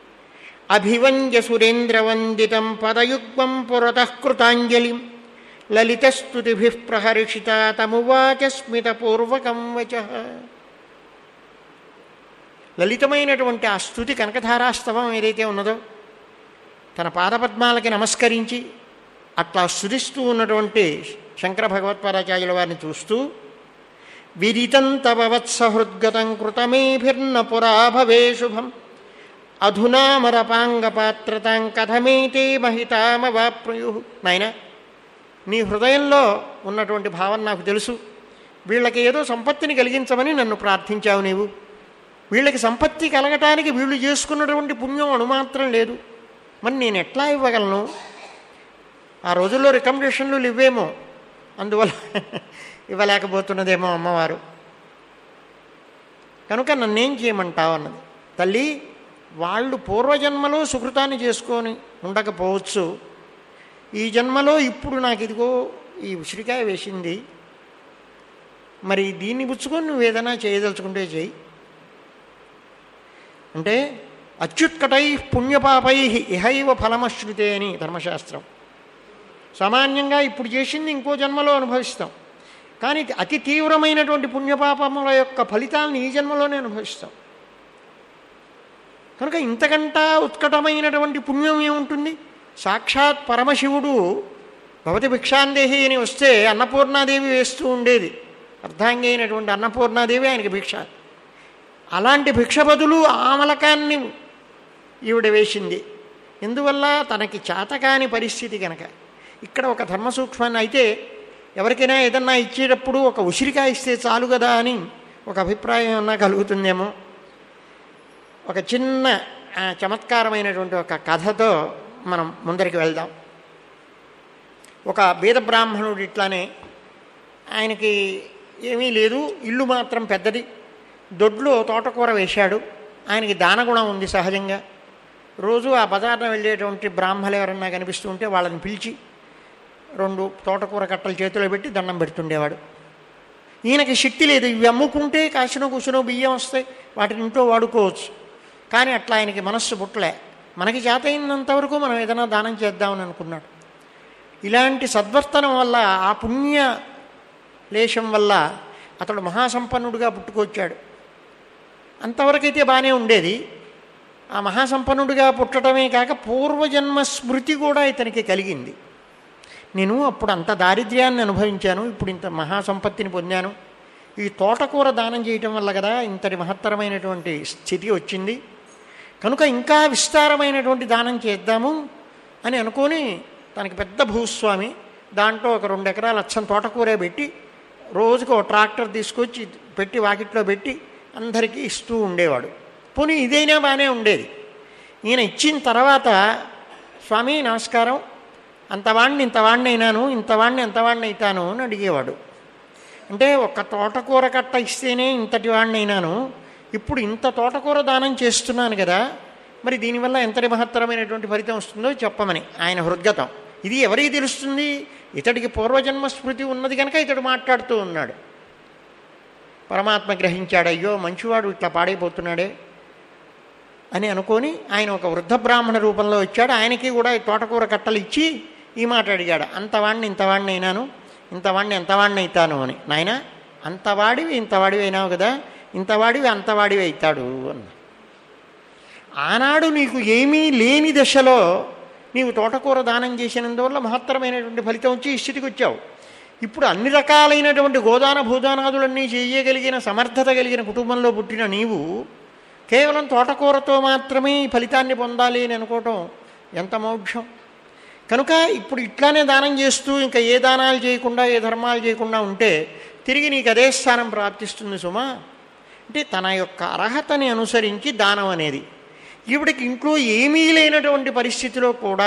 అభివంజ సురేంద్రవందితం పదయుగ్మం పురతః కృతాంజలిం లలితస్తుతిభి ప్రహర్షిత తమువాచ స్మితపూర్వకం వచ లలితమైనటువంటి ఆ స్థుతి కనకధారాస్తవం ఏదైతే ఉన్నదో తన పాదపద్మాలకి నమస్కరించి అట్లా స్థుతిస్తూ ఉన్నటువంటి శంకర భగవత్పాదాచార్యుల వారిని చూస్తూ విదితం తవ వత్సహృద్గతం కృతమేభిర్న పురా భవే శుభం అధునామరపాంగపాత్రతాం కథమేతే మహితామవాప్రయు నాయన నీ హృదయంలో ఉన్నటువంటి భావం నాకు తెలుసు వీళ్ళకి ఏదో సంపత్తిని కలిగించమని నన్ను ప్రార్థించావు నీవు వీళ్ళకి సంపత్తి కలగటానికి వీళ్ళు చేసుకున్నటువంటి పుణ్యం అణుమాత్రం లేదు మరి నేను ఎట్లా ఇవ్వగలను ఆ రోజుల్లో రికమెండేషన్లు ఇవ్వేమో అందువల్ల ఇవ్వలేకపోతున్నదేమో అమ్మవారు కనుక నన్నేం చేయమంటావు అన్నది తల్లి వాళ్ళు పూర్వజన్మలో సుకృతాన్ని చేసుకొని ఉండకపోవచ్చు ఈ జన్మలో ఇప్పుడు నాకు ఇదిగో ఈ ఉసిరికాయ వేసింది మరి దీన్ని పుచ్చుకొని నువ్వు ఏదైనా చేయదలుచుకుంటే చెయ్యి అంటే అత్యుత్కటై పుణ్యపాపై ఇహైవ ఫలమశ్రుతే అని ధర్మశాస్త్రం సామాన్యంగా ఇప్పుడు చేసింది ఇంకో జన్మలో అనుభవిస్తాం కానీ అతి తీవ్రమైనటువంటి పుణ్యపాపముల యొక్క ఫలితాలను ఈ జన్మలోనే అనుభవిస్తాం కనుక ఇంతకంటా ఉత్కటమైనటువంటి పుణ్యం ఏముంటుంది సాక్షాత్ పరమశివుడు భవతి భిక్షాందేహి అని వస్తే అన్నపూర్ణాదేవి వేస్తూ ఉండేది అర్ధాంగి అయినటువంటి అన్నపూర్ణాదేవి ఆయనకి భిక్ష అలాంటి భిక్ష బదులు ఆమలకాన్ని ఈవిడ వేసింది ఎందువల్ల తనకి చేతకాని పరిస్థితి కనుక ఇక్కడ ఒక ధర్మ సూక్ష్మాన్ని అయితే ఎవరికైనా ఏదన్నా ఇచ్చేటప్పుడు ఒక ఉసిరికాయ ఇస్తే చాలు కదా అని ఒక అభిప్రాయం ఏమన్నా కలుగుతుందేమో ఒక చిన్న ఆ, చమత్కారమైనటువంటి ఒక కథతో మనం ముందరికి వెళ్దాం ఒక బీద బ్రాహ్మణుడు ఇట్లానే ఆయనకి ఏమీ లేదు ఇల్లు మాత్రం పెద్దది దొడ్లో తోటకూర వేశాడు ఆయనకి దానగుణం ఉంది సహజంగా రోజు ఆ బజార్న వెళ్ళేటువంటి బ్రాహ్మలు ఎవరన్నా కనిపిస్తూ ఉంటే వాళ్ళని పిలిచి రెండు తోటకూర కట్టలు చేతిలో పెట్టి దండం పెడుతుండేవాడు ఈయనకి శక్తి లేదు ఇవి అమ్ముకుంటే కాసినో కూసినో బియ్యం వస్తాయి వాటిని ఇంట్లో వాడుకోవచ్చు కానీ అట్లా ఆయనకి మనస్సు పుట్టలే మనకి చేత అయినంతవరకు మనం ఏదైనా దానం చేద్దామని అనుకున్నాడు ఇలాంటి సద్వర్తనం వల్ల ఆ పుణ్య లేశం వల్ల అతడు మహాసంపన్నుడిగా పుట్టుకొచ్చాడు అంతవరకైతే బాగానే ఉండేది ఆ మహాసంపన్నుడిగా పుట్టడమే కాక పూర్వజన్మ స్మృతి కూడా ఇతనికి కలిగింది నేను అప్పుడు అంత దారిద్ర్యాన్ని అనుభవించాను ఇప్పుడు ఇంత మహాసంపత్తిని పొందాను ఈ తోటకూర దానం చేయటం వల్ల కదా ఇంతటి మహత్తరమైనటువంటి స్థితి వచ్చింది కనుక ఇంకా విస్తారమైనటువంటి దానం చేద్దాము అని అనుకొని తనకి పెద్ద భూస్వామి దాంట్లో ఒక రెండు ఎకరాల అచ్చం తోటకూరే పెట్టి రోజుకు ఒక ట్రాక్టర్ తీసుకొచ్చి పెట్టి వాకిట్లో పెట్టి అందరికీ ఇస్తూ ఉండేవాడు పోనీ ఇదైనా బాగానే ఉండేది ఈయన ఇచ్చిన తర్వాత స్వామి నమస్కారం అంతవాణ్ణి ఇంతవాణ్ణి అయినాను ఇంతవాణ్ణి ఎంతవాణ్ణి అవుతాను అని అడిగేవాడు అంటే ఒక తోటకూర కట్ట ఇస్తేనే ఇంతటి వాడిని అయినాను ఇప్పుడు ఇంత తోటకూర దానం చేస్తున్నాను కదా మరి దీనివల్ల ఎంతటి మహత్తరమైనటువంటి ఫలితం వస్తుందో చెప్పమని ఆయన హృద్గతం ఇది ఎవరికి తెలుస్తుంది ఇతడికి పూర్వజన్మ స్మృతి ఉన్నది కనుక ఇతడు మాట్లాడుతూ ఉన్నాడు పరమాత్మ గ్రహించాడు అయ్యో మంచివాడు ఇట్లా పాడైపోతున్నాడే అని అనుకొని ఆయన ఒక వృద్ధ బ్రాహ్మణ రూపంలో వచ్చాడు ఆయనకి కూడా ఈ తోటకూర కట్టలు ఇచ్చి ఈ మాట అడిగాడు అంతవాణ్ణి ఇంతవాణ్ణి అయినాను ఇంతవాణ్ణి ఎంతవాణ్ణి అవుతాను అని నాయన అంతవాడివి ఇంతవాడివి అయినావు కదా ఇంతవాడివి అంతవాడివి అవుతాడు అన్న ఆనాడు నీకు ఏమీ లేని దశలో నీవు తోటకూర దానం చేసినందువల్ల మహత్తరమైనటువంటి ఫలితం వచ్చి ఈ స్థితికి వచ్చావు ఇప్పుడు అన్ని రకాలైనటువంటి గోదాన భూదానాదులన్నీ చేయగలిగిన సమర్థత కలిగిన కుటుంబంలో పుట్టిన నీవు కేవలం తోటకూరతో మాత్రమే ఈ ఫలితాన్ని పొందాలి అని అనుకోవటం ఎంత మౌఢ్యం కనుక ఇప్పుడు ఇట్లానే దానం చేస్తూ ఇంకా ఏ దానాలు చేయకుండా ఏ ధర్మాలు చేయకుండా ఉంటే తిరిగి నీకు అదే స్థానం ప్రాప్తిస్తుంది సుమా అంటే తన యొక్క అర్హతని అనుసరించి దానం అనేది ఈవిడికి ఇంట్లో ఏమీ లేనటువంటి పరిస్థితిలో కూడా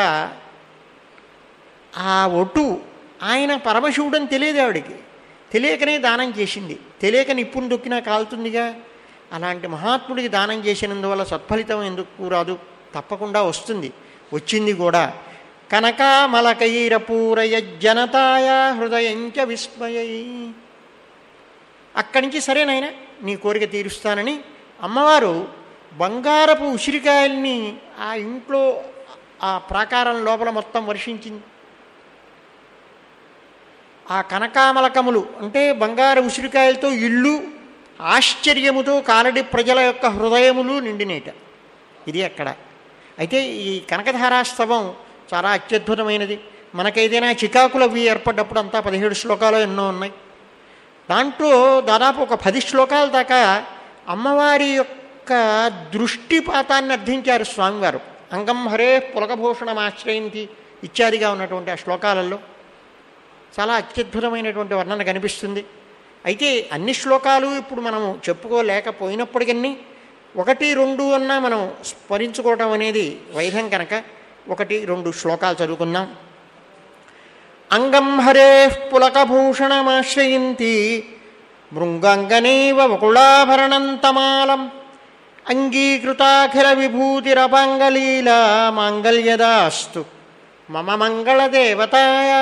ఆ ఒటు ఆయన పరమశివుడని తెలియదు ఆవిడికి తెలియకనే దానం చేసింది తెలియక నిప్పును దొక్కినా కాలుతుందిగా అలాంటి మహాత్ముడికి దానం చేసినందువల్ల సత్ఫలితం ఎందుకు రాదు తప్పకుండా వస్తుంది వచ్చింది కూడా కనకామలకైరపూరయ జనతాయ హృదయంచ విస్మయై అక్కడి నుంచి సరేనాయన నీ కోరిక తీరుస్తానని అమ్మవారు బంగారపు ఉసిరికాయల్ని ఆ ఇంట్లో ఆ ప్రాకారం లోపల మొత్తం వర్షించింది ఆ కనకామలకములు అంటే బంగారు ఉసిరికాయలతో ఇళ్ళు ఆశ్చర్యముతో కాలడి ప్రజల యొక్క హృదయములు నిండినేట ఇది అక్కడ అయితే ఈ కనకధారాస్తవం చాలా అత్యద్భుతమైనది మనకేదైనా చికాకులు అవి ఏర్పడ్డప్పుడు అంతా పదిహేడు శ్లోకాలు ఎన్నో ఉన్నాయి దాంట్లో దాదాపు ఒక పది శ్లోకాల దాకా అమ్మవారి యొక్క దృష్టిపాతాన్ని అర్థించారు స్వామివారు అంగం హరే పులకభూషణమాశ్రయింతి ఇత్యాదిగా ఉన్నటువంటి ఆ శ్లోకాలలో చాలా అత్యద్భుతమైనటువంటి వర్ణన కనిపిస్తుంది అయితే అన్ని శ్లోకాలు ఇప్పుడు మనము చెప్పుకోలేకపోయినప్పటికీ ఒకటి రెండు అన్నా మనం స్మరించుకోవటం అనేది వైధం కనుక ఒకటి రెండు శ్లోకాలు చదువుకుందాం అంగం హరే పులకభూషణమాశ్రయింతి మృంగంగనేవ వకుళాభరణంతమాలం అంగీకృతాఖిల విభూతిరపాంగలీలా మాంగళ్యదాస్తు మమ మంగళదేవతాయా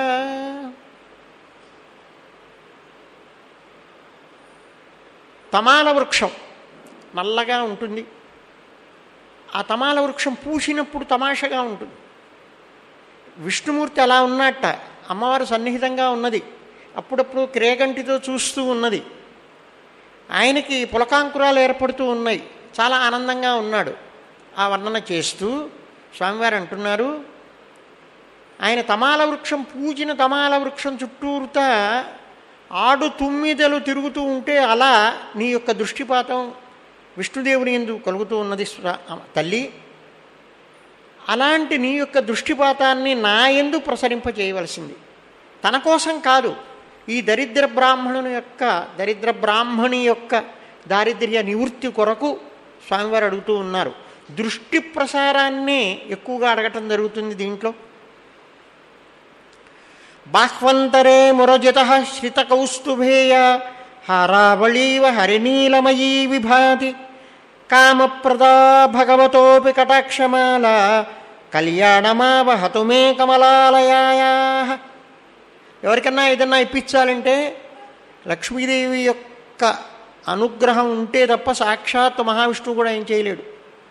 తమాల వృక్షం నల్లగా ఉంటుంది ఆ తమాల వృక్షం పూసినప్పుడు తమాషగా ఉంటుంది విష్ణుమూర్తి అలా ఉన్నట్ట అమ్మవారు సన్నిహితంగా ఉన్నది అప్పుడప్పుడు క్రేగంటితో చూస్తూ ఉన్నది ఆయనకి పులకాంకురాలు ఏర్పడుతూ ఉన్నాయి చాలా ఆనందంగా ఉన్నాడు ఆ వర్ణన చేస్తూ స్వామివారు అంటున్నారు ఆయన తమాల వృక్షం పూజిన తమాల వృక్షం చుట్టూరుతా ఆడు తుమ్మిదలు తిరుగుతూ ఉంటే అలా నీ యొక్క దృష్టిపాతం విష్ణుదేవుని ఎందు కలుగుతూ ఉన్నది స్వ- తల్లి అలాంటి నీ యొక్క దృష్టిపాతాన్ని నా ఎందు ప్రసరింప చేయవలసింది తన కోసం కాదు ఈ దరిద్ర బ్రాహ్మణుని యొక్క దరిద్ర బ్రాహ్మణి యొక్క దారిద్ర్య నివృత్తి కొరకు స్వామివారు అడుగుతూ ఉన్నారు దృష్టి ప్రసారాన్నే ఎక్కువగా అడగటం జరుగుతుంది దీంట్లో బాహ్వంతరే మురజిత శ్రితకౌస్తుభేయ హారావళీవ హరినీలమయీ విభాతి కామప్రదా భగవతోపి కటాక్షమాల కళ్యాణమావహతు మే కమలాలయాయా ఎవరికన్నా ఏదన్నా ఇప్పించాలంటే లక్ష్మీదేవి యొక్క అనుగ్రహం ఉంటే తప్ప సాక్షాత్ మహావిష్ణువు కూడా ఏం చేయలేడు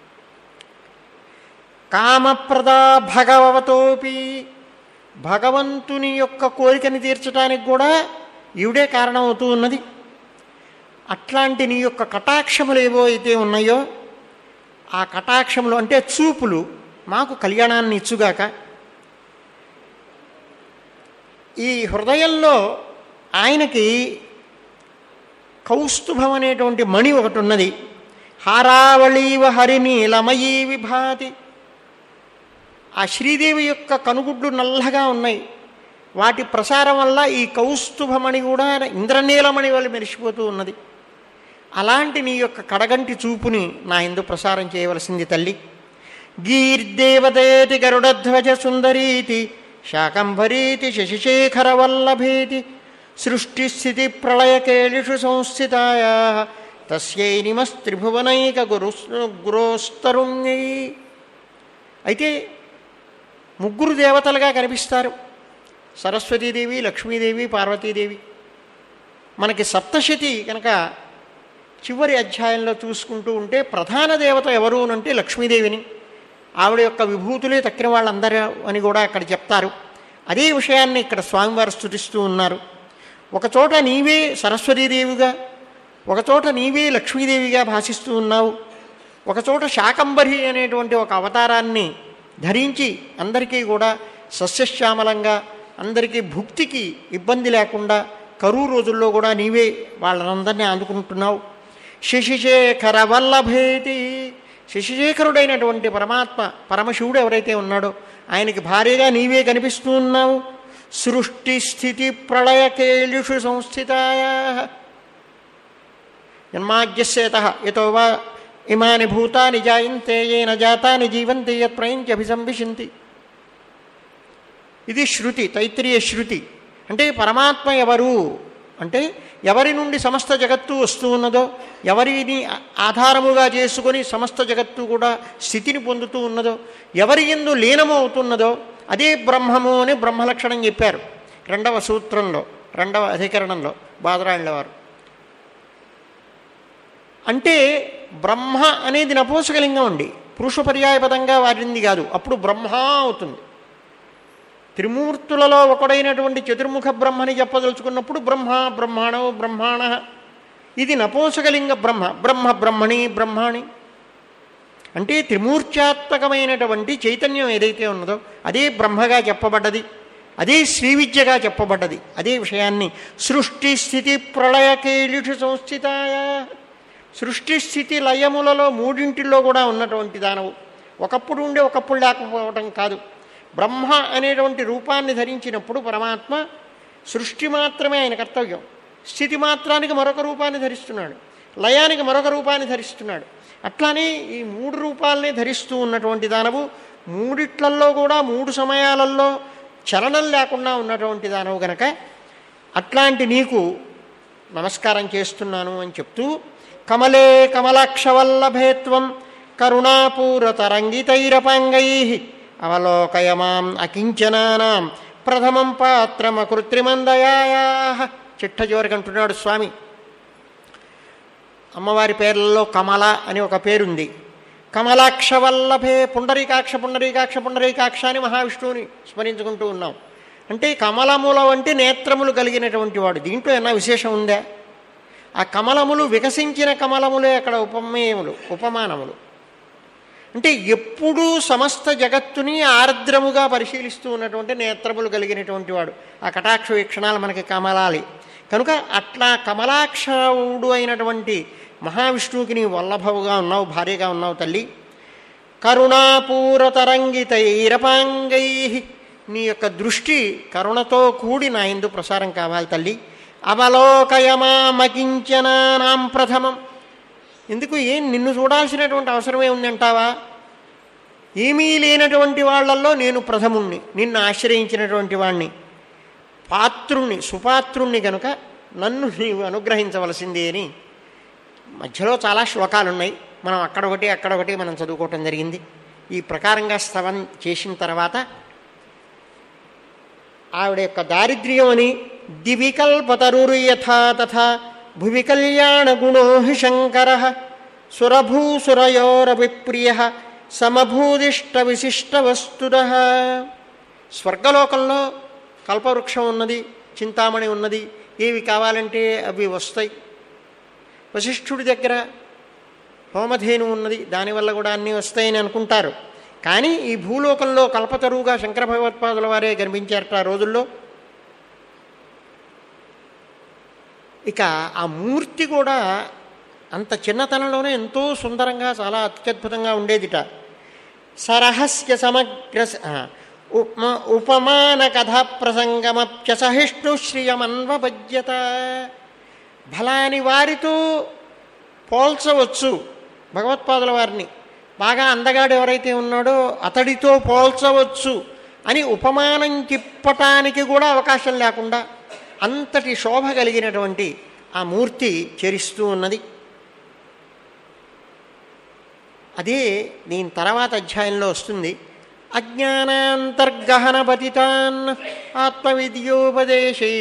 కామప్రదా భగవతోపి భగవంతుని యొక్క కోరికని తీర్చడానికి కూడా ఈవిడే కారణమవుతూ ఉన్నది అట్లాంటి నీ యొక్క కటాక్షములు ఏవో అయితే ఉన్నాయో ఆ కటాక్షములు అంటే చూపులు మాకు కళ్యాణాన్ని ఇచ్చుగాక ఈ హృదయంలో ఆయనకి కౌస్తుభం అనేటువంటి మణి ఒకటి ఉన్నది హారావళీవ హరినీలమయీ విభాతి ఆ శ్రీదేవి యొక్క కనుగుడ్లు నల్లగా ఉన్నాయి వాటి ప్రసారం వల్ల ఈ కౌస్తుభమణి కూడా ఇంద్రనీలమణి వల్ల మెరిసిపోతూ ఉన్నది అలాంటి నీ యొక్క కడగంటి చూపుని నా ఎందు ప్రసారం చేయవలసింది తల్లి గీర్దేవతేతి గరుడధ్వజ సుందరీతి శాకంభరీతి శశిశేఖర వల్లభేతి సృష్టిస్థితి ప్రళయకేళిషు సంస్థితాయా తస్యై నిమస్త్రిభువనైక గురు గురోస్తరుణ్యై అయితే ముగ్గురు దేవతలుగా కనిపిస్తారు సరస్వతీదేవి లక్ష్మీదేవి పార్వతీదేవి మనకి సప్తశతి కనుక చివరి అధ్యాయంలో చూసుకుంటూ ఉంటే ప్రధాన దేవత ఎవరు అంటే లక్ష్మీదేవిని ఆవిడ యొక్క విభూతులే తక్కిన వాళ్ళందరూ అని కూడా అక్కడ చెప్తారు అదే విషయాన్ని ఇక్కడ స్వామివారు స్థుతిస్తూ ఉన్నారు ఒకచోట నీవే సరస్వతీదేవిగా ఒకచోట నీవే లక్ష్మీదేవిగా భాషిస్తూ ఉన్నావు ఒకచోట శాకంబరి అనేటువంటి ఒక అవతారాన్ని ధరించి అందరికీ కూడా సస్యశ్యామలంగా అందరికీ భుక్తికి ఇబ్బంది లేకుండా కరువు రోజుల్లో కూడా నీవే వాళ్ళనందరినీ అందుకుంటున్నావు శశిశేఖర వల్లభేతి శశిశేఖరుడైనటువంటి పరమాత్మ పరమశివుడు ఎవరైతే ఉన్నాడో ఆయనకి భార్యగా నీవే కనిపిస్తూ ఉన్నావు సృష్టి స్థితి ప్రళయకేళిషు సంస్థితాయా జన్మాజ్యస్యేత యతో వా ఇమాని భూతాని జాయంతే ఏన జాతాని జీవంతి యత్ ప్రయంత్యభిసంవిశంతి ఇది శృతి తైత్రీయ శృతి అంటే పరమాత్మ ఎవరు అంటే ఎవరి నుండి సమస్త జగత్తు వస్తూ ఉన్నదో ఎవరిని ఆధారముగా చేసుకొని సమస్త జగత్తు కూడా స్థితిని పొందుతూ ఉన్నదో ఎవరి ఎందు లీనము అవుతున్నదో అదే బ్రహ్మము అని బ్రహ్మలక్షణం చెప్పారు రెండవ సూత్రంలో రెండవ అధికరణంలో బాదరాళ్ళ వారు అంటే బ్రహ్మ అనేది నపోసకలింగం అండి పురుష పర్యాయపదంగా వాడింది కాదు అప్పుడు బ్రహ్మ అవుతుంది త్రిమూర్తులలో ఒకడైనటువంటి చతుర్ముఖ బ్రహ్మని చెప్పదలుచుకున్నప్పుడు బ్రహ్మ బ్రహ్మాణో బ్రహ్మాణ ఇది నపోసకలింగ బ్రహ్మ బ్రహ్మ బ్రహ్మణి బ్రహ్మాణి అంటే త్రిమూర్త్యాత్మకమైనటువంటి చైతన్యం ఏదైతే ఉన్నదో అదే బ్రహ్మగా చెప్పబడ్డది అదే శ్రీవిద్యగా చెప్పబడ్డది అదే విషయాన్ని సృష్టి స్థితి ప్రళయకేళిషు సంస్థితాయ సృష్టి స్థితి లయములలో మూడింటిలో కూడా ఉన్నటువంటి దానవు ఒకప్పుడు ఉండే ఒకప్పుడు లేకపోవటం కాదు బ్రహ్మ అనేటువంటి రూపాన్ని ధరించినప్పుడు పరమాత్మ సృష్టి మాత్రమే ఆయన కర్తవ్యం స్థితి మాత్రానికి మరొక రూపాన్ని ధరిస్తున్నాడు లయానికి మరొక రూపాన్ని ధరిస్తున్నాడు అట్లానే ఈ మూడు రూపాలనే ధరిస్తూ ఉన్నటువంటి దానవు మూడిట్లల్లో కూడా మూడు సమయాలలో చలనం లేకుండా ఉన్నటువంటి దానవు గనక అట్లాంటి నీకు నమస్కారం చేస్తున్నాను అని చెప్తూ కమలే కమలాక్షవల్లభేత్వం కరుణాపూరతరంగితైరపాంగై అవలోకయ మాం అకించనానాం ప్రథమం పాత్రమకృత్రిమందయాయా చిట్ట చివరికి అంటున్నాడు స్వామి అమ్మవారి పేర్లలో కమల అని ఒక పేరుంది కమలాక్ష వల్లభే పుండరీకాక్ష పుండరీకాక్ష పుండరీకాక్ష అని మహావిష్ణువుని స్మరించుకుంటూ ఉన్నాం అంటే కమలముల వంటి నేత్రములు కలిగినటువంటి వాడు దీంట్లో ఏమైనా విశేషం ఉందా ఆ కమలములు వికసించిన కమలములే అక్కడ ఉపమేయములు ఉపమానములు అంటే ఎప్పుడూ సమస్త జగత్తుని ఆర్ద్రముగా పరిశీలిస్తూ ఉన్నటువంటి నేత్రములు కలిగినటువంటి వాడు ఆ కటాక్ష వీక్షణాలు మనకి కమలాలి కనుక అట్లా కమలాక్షవుడు అయినటువంటి మహావిష్ణువుకి నీ వల్లభవుగా ఉన్నావు భార్యగా ఉన్నావు తల్లి కరుణాపూరతరంగితైరపాంగై నీ యొక్క దృష్టి కరుణతో కూడి నా ఎందు ప్రసారం కావాలి తల్లి అవలోకయమామకించనానాం ప్రథమం ఎందుకు ఏం నిన్ను చూడాల్సినటువంటి అవసరమే ఉందంటావా ఏమీ లేనటువంటి వాళ్ళల్లో నేను ప్రథముణ్ణి నిన్ను ఆశ్రయించినటువంటి వాణ్ణి పాత్రుణ్ణి సుపాత్రుణ్ణి గనుక నన్ను నీవు అనుగ్రహించవలసింది అని మధ్యలో చాలా శ్లోకాలు ఉన్నాయి మనం అక్కడొకటి అక్కడొకటి మనం చదువుకోవటం జరిగింది ఈ ప్రకారంగా స్తవం చేసిన తర్వాత ఆవిడ యొక్క దారిద్ర్యం అని దివికల్పతరురు యథా తథా భువి కళ్యాణ గుణో హి శంకర సురభూసురయోరవిప్రియ సమభూదిష్ట విశిష్ట వస్తుద స్వర్గలోకంలో కల్పవృక్షం ఉన్నది చింతామణి ఉన్నది ఏవి కావాలంటే అవి వస్తాయి వశిష్ఠుడి దగ్గర హోమధేను ఉన్నది దానివల్ల కూడా అన్నీ వస్తాయని అనుకుంటారు కానీ ఈ భూలోకంలో కల్పతరువుగా శంకర భగవత్పాదుల వారే కనిపించారట ఆ రోజుల్లో ఇక ఆ మూర్తి కూడా అంత చిన్నతనంలోనే ఎంతో సుందరంగా చాలా అత్యద్భుతంగా ఉండేదిట సరహస్య సమగ్ర ఆ, ఉపమ ఉపమాన కథా ప్రసంగమప్య సహిష్ణు శ్రియమన్వభజ్యత ఫలాని వారితో పోల్చవచ్చు భగవత్పాదుల వారిని బాగా అందగాడు ఎవరైతే ఉన్నాడో అతడితో పోల్చవచ్చు అని ఉపమానం చెప్పటానికి కూడా అవకాశం లేకుండా అంతటి శోభ కలిగినటువంటి ఆ మూర్తి చరిస్తూ ఉన్నది అదే దీని తర్వాత అధ్యాయంలో వస్తుంది అజ్ఞానాంతర్గహన పతితాన్ ఆత్మవిద్యోపదేశై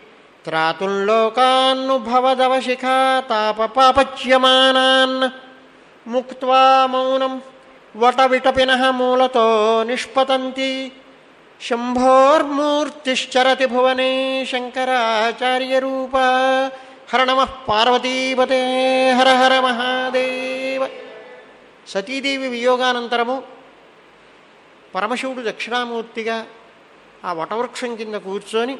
త్రాతుల్లోకాన్నుభవదవశిఖా తాపపాపచ్యమానాన్ ముక్త్వా మౌనం వటవిటపిన మూలతో నిష్పతంతి శంభోర్మూర్తిశ్చరతి భువనే శంకరాచార్యరూప హర నమ పార్వతీపతే హర హర మహాదేవ సతీదేవి వియోగానంతరము పరమశివుడు దక్షిణామూర్తిగా ఆ వటవృక్షం కింద కూర్చొని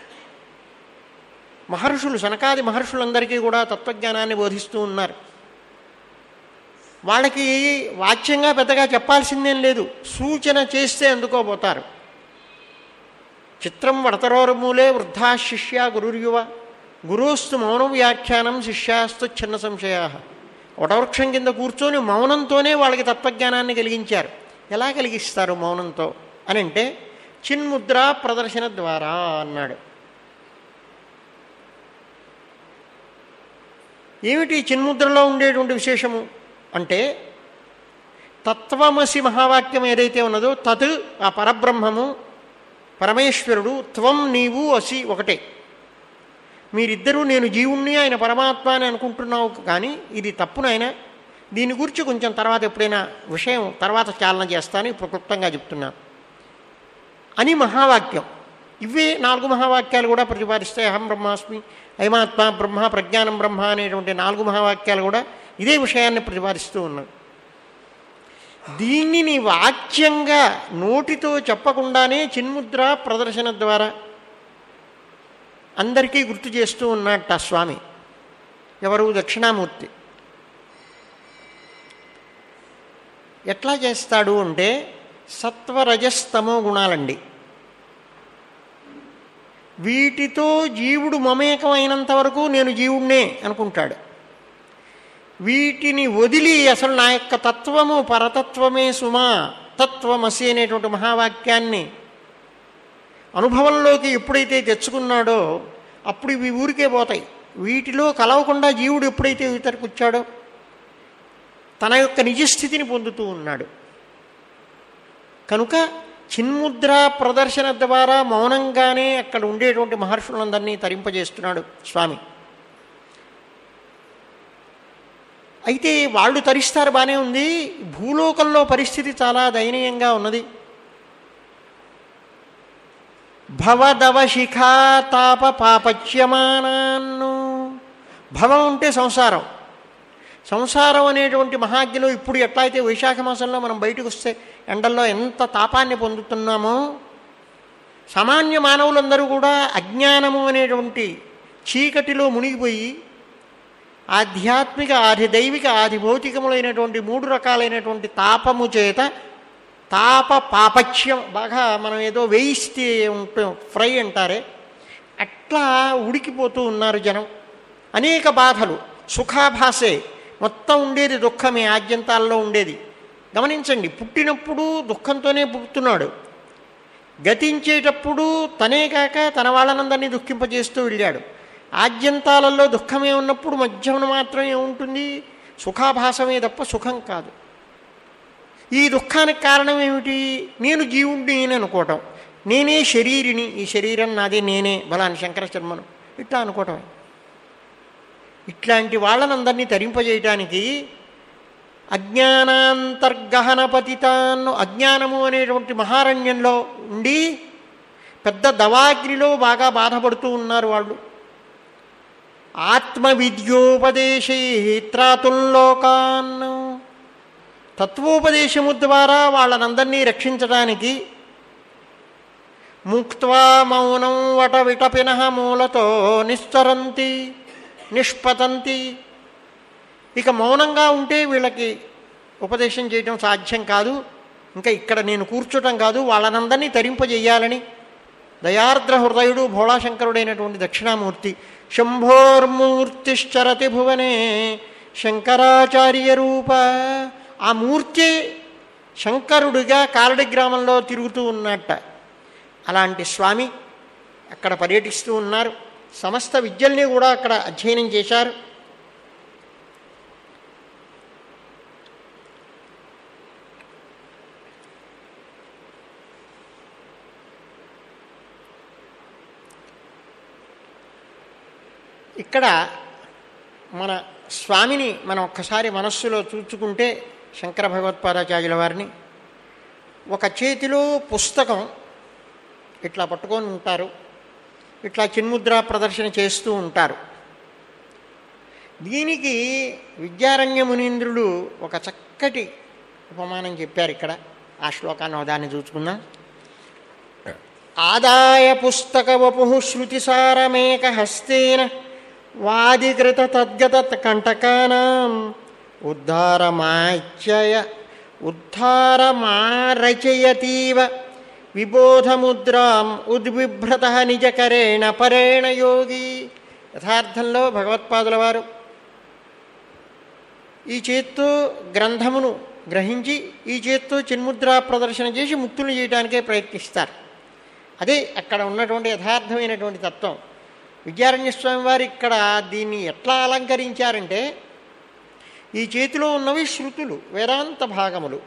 మహర్షులు సనకాది మహర్షులందరికీ కూడా తత్వజ్ఞానాన్ని బోధిస్తూ ఉన్నారు వాళ్ళకి వాచ్యంగా పెద్దగా చెప్పాల్సిందేం లేదు సూచన చేస్తే అందుకోబోతారు చిత్రం వడతరోరుమూలే వృద్ధా శిష్య గురుర్యువ గురుస్తు మౌనం వ్యాఖ్యానం శిష్యాస్తు చిన్న సంశయా వటవృక్షం కింద కూర్చొని మౌనంతోనే వాళ్ళకి తత్వజ్ఞానాన్ని కలిగించారు ఎలా కలిగిస్తారు మౌనంతో అని అంటే చిన్ముద్ర ప్రదర్శన ద్వారా అన్నాడు ఏమిటి చిన్ముద్రలో ఉండేటువంటి విశేషము అంటే తత్వమసి మహావాక్యం ఏదైతే ఉన్నదో తత్ ఆ పరబ్రహ్మము పరమేశ్వరుడు త్వం నీవు అసి ఒకటే మీరిద్దరూ నేను జీవుణ్ణి ఆయన పరమాత్మ అని అనుకుంటున్నావు కానీ ఇది తప్పు నాయన దీని గురించి కొంచెం తర్వాత ఎప్పుడైనా విషయం తర్వాత చాలన చేస్తాను ఇప్పుడు క్లుప్తంగా చెప్తున్నాను అని మహావాక్యం ఇవే నాలుగు మహావాక్యాలు కూడా ప్రతిపాదిస్తాయి అహం బ్రహ్మాస్మి అయమాత్మ బ్రహ్మ ప్రజ్ఞానం బ్రహ్మ అనేటువంటి నాలుగు మహావాక్యాలు కూడా ఇదే విషయాన్ని ప్రతిపాదిస్తూ ఉన్నాయి దీనిని వాక్యంగా నోటితో చెప్పకుండానే చిన్ముద్ర ప్రదర్శన ద్వారా అందరికీ గుర్తు చేస్తూ ఉన్నట్ట ఆ స్వామి ఎవరు దక్షిణామూర్తి ఎట్లా చేస్తాడు అంటే సత్వరజస్తమో గుణాలండి వీటితో జీవుడు మమేకమైనంత వరకు నేను జీవుణ్ణే అనుకుంటాడు వీటిని వదిలి అసలు నా యొక్క తత్వము పరతత్వమే సుమా తత్వమసి అనేటువంటి మహావాక్యాన్ని అనుభవంలోకి ఎప్పుడైతే తెచ్చుకున్నాడో అప్పుడు ఇవి ఊరికే పోతాయి వీటిలో కలవకుండా జీవుడు ఎప్పుడైతే ఇతరికి వచ్చాడో తన యొక్క నిజస్థితిని పొందుతూ ఉన్నాడు కనుక చిన్ముద్ర ప్రదర్శన ద్వారా మౌనంగానే అక్కడ ఉండేటువంటి మహర్షులందరినీ తరింపజేస్తున్నాడు స్వామి అయితే వాళ్ళు తరిస్తారు బాగానే ఉంది భూలోకంలో పరిస్థితి చాలా దయనీయంగా ఉన్నది భవదవ శిఖాతాప పాపచ్యమానాన్ను భవం అంటే సంసారం సంసారం అనేటువంటి మహాగ్నిలో ఇప్పుడు ఎట్లా అయితే వైశాఖ మాసంలో మనం బయటకు వస్తే ఎండల్లో ఎంత తాపాన్ని పొందుతున్నామో సామాన్య మానవులందరూ కూడా అజ్ఞానము అనేటువంటి చీకటిలో మునిగిపోయి ఆధ్యాత్మిక ఆది దైవిక ఆది భౌతికములైనటువంటి మూడు రకాలైనటువంటి తాపము చేత తాప పాపచ్యం బాగా మనం ఏదో వేయిస్తే ఉంటాం ఫ్రై అంటారే అట్లా ఉడికిపోతూ ఉన్నారు జనం అనేక బాధలు సుఖాభాసే మొత్తం ఉండేది దుఃఖమే ఆద్యంతాల్లో ఉండేది గమనించండి పుట్టినప్పుడు దుఃఖంతోనే పుట్టుతున్నాడు గతించేటప్పుడు తనే కాక తన వాళ్ళనందరినీ దుఃఖింపజేస్తూ వెళ్ళాడు ఆద్యంతాలలో దుఃఖమే ఉన్నప్పుడు మధ్యమున మాత్రమే ఉంటుంది సుఖాభాసమే తప్ప సుఖం కాదు ఈ దుఃఖానికి కారణం ఏమిటి నేను జీవుడిని అని అనుకోవటం నేనే శరీరిని ఈ శరీరం నాదే నేనే బలాన్ని శంకర శర్మను ఇట్లా అనుకోవటమే ఇట్లాంటి వాళ్ళనందరినీ తరింపజేయటానికి అజ్ఞానాంతర్గహన పతితాన్ను అజ్ఞానము అనేటువంటి మహారణ్యంలో ఉండి పెద్ద దవాగ్నిలో బాగా బాధపడుతూ ఉన్నారు వాళ్ళు ఆత్మవిద్యోపదేశై త్రాతుల్లోకాన్ తత్వోపదేశము ద్వారా వాళ్ళనందరినీ రక్షించడానికి ముక్త్వా మౌనం వట విటపిన మూలతో నిస్తరంతి నిష్పతంతి ఇక మౌనంగా ఉంటే వీళ్ళకి ఉపదేశం చేయడం సాధ్యం కాదు ఇంకా ఇక్కడ నేను కూర్చోటం కాదు వాళ్ళనందరినీ తరింపజేయాలని దయార్ద్ర హృదయుడు భోళాశంకరుడైనటువంటి దక్షిణామూర్తి శంభోర్మూర్తిశ్చరతి భువనే శంకరాచార్య రూప ఆ మూర్తి శంకరుడిగా కారడి గ్రామంలో తిరుగుతూ ఉన్నట్ట అలాంటి స్వామి అక్కడ పర్యటిస్తూ ఉన్నారు సమస్త విద్యల్ని కూడా అక్కడ అధ్యయనం చేశారు ఇక్కడ మన స్వామిని మనం ఒక్కసారి మనస్సులో చూచుకుంటే శంకర భగవత్పాదాచార్యుల వారిని ఒక చేతిలో పుస్తకం ఇట్లా పట్టుకొని ఉంటారు ఇట్లా చిన్ముద్రా ప్రదర్శన చేస్తూ ఉంటారు దీనికి విద్యారణ్య మునీంద్రుడు ఒక చక్కటి ఉపమానం చెప్పారు ఇక్కడ ఆ శ్లోకాన్ని దాన్ని చూసుకుందాం ఆదాయ పుస్తక వపు శృతిసారమేక హస్తేన వాదికృత తద్గత కంటకానాం ఉద్ధారమాచ్యయ ఉద్ధారమారచయతీవ విబోధముద్రాం ఉద్బిభ్రత నిజకరేణ పరేణ యోగి యథార్థంలో భగవత్పాదుల వారు ఈ చేత్తో గ్రంథమును గ్రహించి ఈ చేత్తో చిన్ముద్రా ప్రదర్శన చేసి ముక్తులు చేయడానికే ప్రయత్నిస్తారు అదే అక్కడ ఉన్నటువంటి యథార్థమైనటువంటి తత్వం విద్యారణ్య స్వామి వారు ఇక్కడ దీన్ని ఎట్లా అలంకరించారంటే ఈ చేతిలో ఉన్నవి శృతులు వేదాంత భాగములు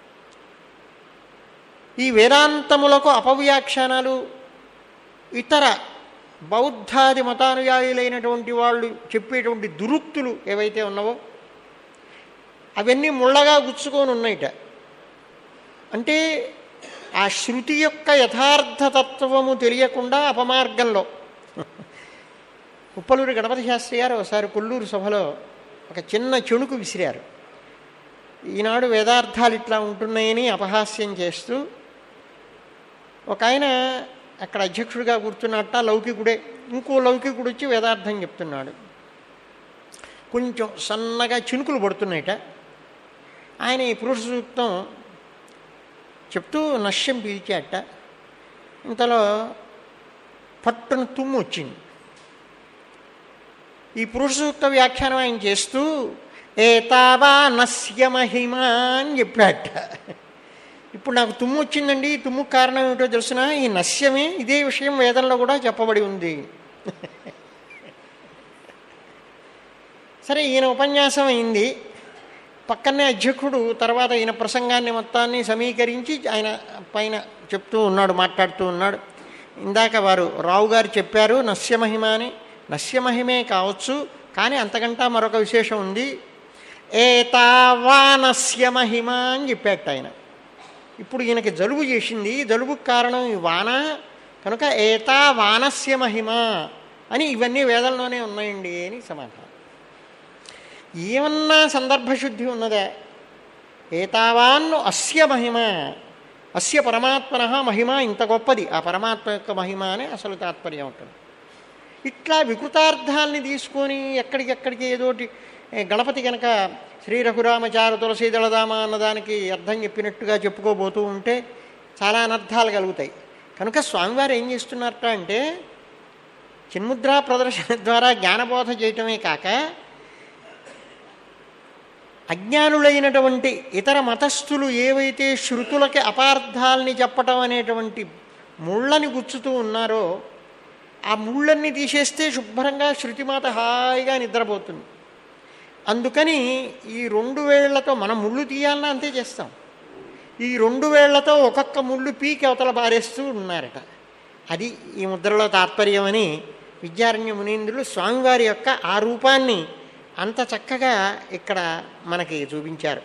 ఈ వేదాంతములకు అపవ్యాఖ్యానాలు ఇతర బౌద్ధాది మతానుయాయులైనటువంటి వాళ్ళు చెప్పేటువంటి దురుక్తులు ఏవైతే ఉన్నావో అవన్నీ ముళ్ళగా గుచ్చుకొని ఉన్నాయిట అంటే ఆ శృతి యొక్క యథార్థ తత్వము తెలియకుండా అపమార్గంలో ఉప్పలూరి గణపతి శాస్త్రి గారు ఒకసారి కొల్లూరు సభలో ఒక చిన్న చెణుకు విసిరారు ఈనాడు వేదార్థాలు ఇట్లా ఉంటున్నాయని అపహాస్యం చేస్తూ ఒక ఆయన అక్కడ అధ్యక్షుడిగా కూర్చున్నట్ట లౌకికుడే ఇంకో లౌకికుడు వచ్చి వేదార్థం చెప్తున్నాడు కొంచెం సన్నగా చినుకులు పడుతున్నాయట ఆయన ఈ పురుష సూక్తం చెప్తూ నశ్యం పీల్చాట ఇంతలో పట్టున తుమ్ము వచ్చింది ఈ పురుష సూక్త వ్యాఖ్యానం ఆయన చేస్తూ ఏతావా నస్య మహిమ అని చెప్పాట ఇప్పుడు నాకు తుమ్ము వచ్చిందండి ఈ తుమ్ము కారణం ఏమిటో తెలిసిన ఈ నస్యమే ఇదే విషయం వేదంలో కూడా చెప్పబడి ఉంది సరే ఈయన ఉపన్యాసం అయింది పక్కనే అధ్యక్షుడు తర్వాత ఈయన ప్రసంగాన్ని మొత్తాన్ని సమీకరించి ఆయన పైన చెప్తూ ఉన్నాడు మాట్లాడుతూ ఉన్నాడు ఇందాక వారు రావు గారు చెప్పారు నస్యమహిమ అని నస్యమహిమే కావచ్చు కానీ అంతకంటా మరొక విశేషం ఉంది ఏతావానస్య మహిమ అని చెప్పాట ఆయన ఇప్పుడు ఈయనకి జలుబు చేసింది జలుబుకు కారణం ఈ వాన కనుక ఏతా వానస్య మహిమ అని ఇవన్నీ వేదంలోనే ఉన్నాయండి అని సమాధానం ఏమన్నా సందర్భశుద్ధి ఉన్నదా ఏతావాన్ను అస్య మహిమ అస్య పరమాత్మన మహిమ ఇంత గొప్పది ఆ పరమాత్మ యొక్క మహిమ అనే అసలు తాత్పర్యం ఉంటుంది ఇట్లా వికృతార్థాల్ని తీసుకొని ఎక్కడికెక్కడికి ఏదోటి ఏ, గణపతి కనుక శ్రీ రఘురామచార తులసీదళదామ అన్నదానికి అర్థం చెప్పినట్టుగా చెప్పుకోబోతూ ఉంటే చాలా అనర్థాలు కలుగుతాయి కనుక స్వామివారు ఏం చేస్తున్నారట అంటే చిన్ముద్రా ప్రదర్శన ద్వారా జ్ఞానబోధ చేయటమే కాక అజ్ఞానులైనటువంటి ఇతర మతస్థులు ఏవైతే శృతులకి అపార్థాల్ని చెప్పటం అనేటువంటి ముళ్ళని గుచ్చుతూ ఉన్నారో ఆ ముళ్ళన్ని తీసేస్తే శుభ్రంగా శృతిమాత హాయిగా నిద్రపోతుంది అందుకని ఈ రెండు వేళ్లతో మనం ముళ్ళు తీయాలన్నా అంతే చేస్తాం ఈ రెండు వేళ్లతో ఒక్కొక్క ముళ్ళు పీకి అవతల పారేస్తూ ఉన్నారట అది ఈ ముద్రలో తాత్పర్యమని విద్యారణ్య మునీంద్రులు స్వామివారి యొక్క ఆ రూపాన్ని అంత చక్కగా ఇక్కడ మనకి చూపించారు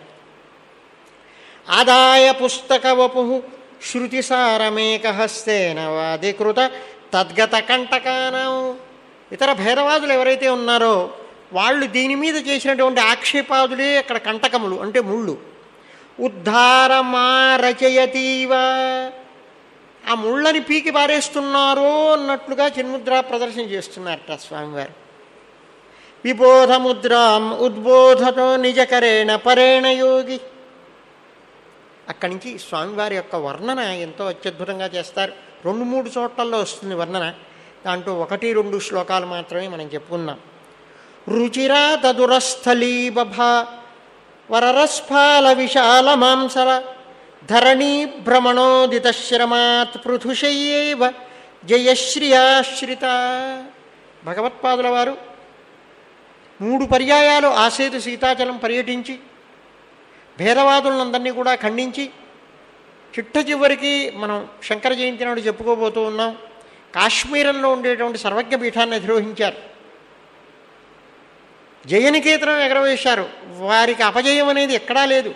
ఆదాయ పుస్తక వపు శృతిసారమేక హస్తేన వాదికృత తద్గత కంటకానం ఇతర భేదవాదులు ఎవరైతే ఉన్నారో వాళ్ళు దీని మీద చేసినటువంటి ఆక్షేపాదులే అక్కడ కంటకములు అంటే ముళ్ళు ఉద్ధారమా రచయతీవ ఆ ముళ్ళని పీకి పారేస్తున్నారో అన్నట్లుగా చిన్ముద్ర ప్రదర్శన చేస్తున్నారట స్వామివారు విబోధముద్రాం ఉద్బోధతో నిజకరేణ పరేణ యోగి అక్కడి నుంచి స్వామివారి యొక్క వర్ణన ఎంతో అత్యద్భుతంగా చేస్తారు రెండు మూడు చోట్లలో వస్తుంది వర్ణన దాంట్లో ఒకటి రెండు శ్లోకాలు మాత్రమే మనం చెప్పుకున్నాం రుచిరా తదురస్థలీ బభా వరరస్ఫాల విశాల మాంసల ధరణీ భ్రమణోదిత శ్రమాత్ పృథుషయ్యేవ జయశ్రియాశ్రిత భగవత్పాదుల వారు మూడు పర్యాయాలు ఆసేతు సీతాచలం పర్యటించి భేదవాదులందరినీ కూడా ఖండించి చిట్ట చివరికి మనం శంకర జయంతి నాడు చెప్పుకోబోతూ ఉన్నాం కాశ్మీరంలో ఉండేటువంటి సర్వజ్ఞ పీఠాన్ని అధిరోహించారు జయనికేతనం ఎగరవేశారు వారికి అపజయం అనేది ఎక్కడా లేదు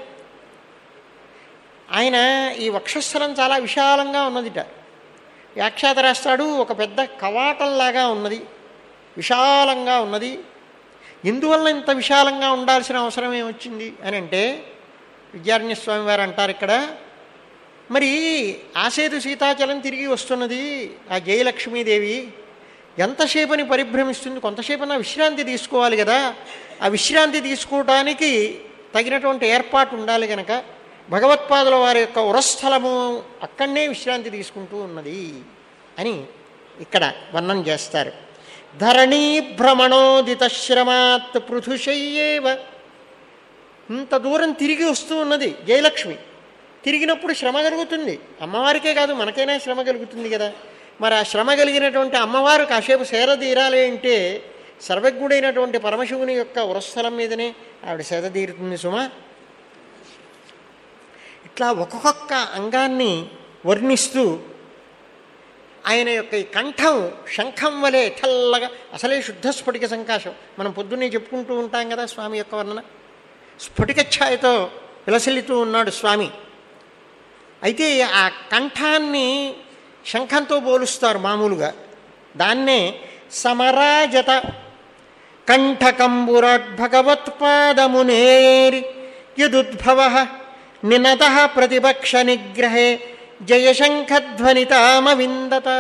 ఆయన ఈ వక్షస్థలం చాలా విశాలంగా ఉన్నదిట వ్యాఖ్యాత రాస్తాడు ఒక పెద్ద కవాటంలాగా ఉన్నది విశాలంగా ఉన్నది ఎందువల్ల ఇంత విశాలంగా ఉండాల్సిన అవసరం ఏమొచ్చింది అని అంటే విద్యారణ్య స్వామి వారు అంటారు ఇక్కడ మరి ఆసేతు సీతాచలం తిరిగి వస్తున్నది ఆ జయలక్ష్మీదేవి ఎంతసేపని పరిభ్రమిస్తుంది కొంతసేపన విశ్రాంతి తీసుకోవాలి కదా ఆ విశ్రాంతి తీసుకోవడానికి తగినటువంటి ఏర్పాటు ఉండాలి గనక భగవత్పాదుల వారి యొక్క ఉరస్థలము అక్కడనే విశ్రాంతి తీసుకుంటూ ఉన్నది అని ఇక్కడ వర్ణన చేస్తారు ధరణీ భ్రమణోదిత శ్రమాత్ పృథుషయ్యేవ ఇంత దూరం తిరిగి వస్తూ ఉన్నది జయలక్ష్మి తిరిగినప్పుడు శ్రమ కలుగుతుంది అమ్మవారికే కాదు మనకైనా శ్రమ కలుగుతుంది కదా మరి ఆ శ్రమ కలిగినటువంటి అమ్మవారు కాసేపు సేద తీరాలి అంటే సర్వజ్ఞుడైనటువంటి పరమశివుని యొక్క ఉరస్థలం మీదనే ఆవిడ సేద తీరుతుంది సుమా ఇట్లా ఒక్కొక్క అంగాన్ని వర్ణిస్తూ ఆయన యొక్క ఈ కంఠం శంఖం వలె తెల్లగా అసలే శుద్ధ స్ఫటిక సంకాశం మనం పొద్దున్నే చెప్పుకుంటూ ఉంటాం కదా స్వామి యొక్క వర్ణన స్ఫటిక ఛాయతో విలసిల్లుతూ ఉన్నాడు స్వామి అయితే ఆ కంఠాన్ని శంఖంతో పోలుస్తారు మామూలుగా దాన్నే సమరాజత కంఠకంబురాడ్భగవత్పాదమునేరి యదుద్భవ నినత ప్రతిపక్ష నిగ్రహే జయశంఖధ్వనితామవిందత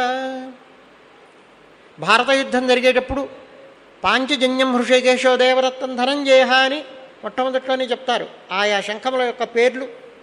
భారత యుద్ధం జరిగేటప్పుడు పాంచజన్యం హృషికేశో దేవదత్తం ధనంజయ అని మొట్టమొదట్లోనే చెప్తారు ఆయా శంఖముల యొక్క పేర్లు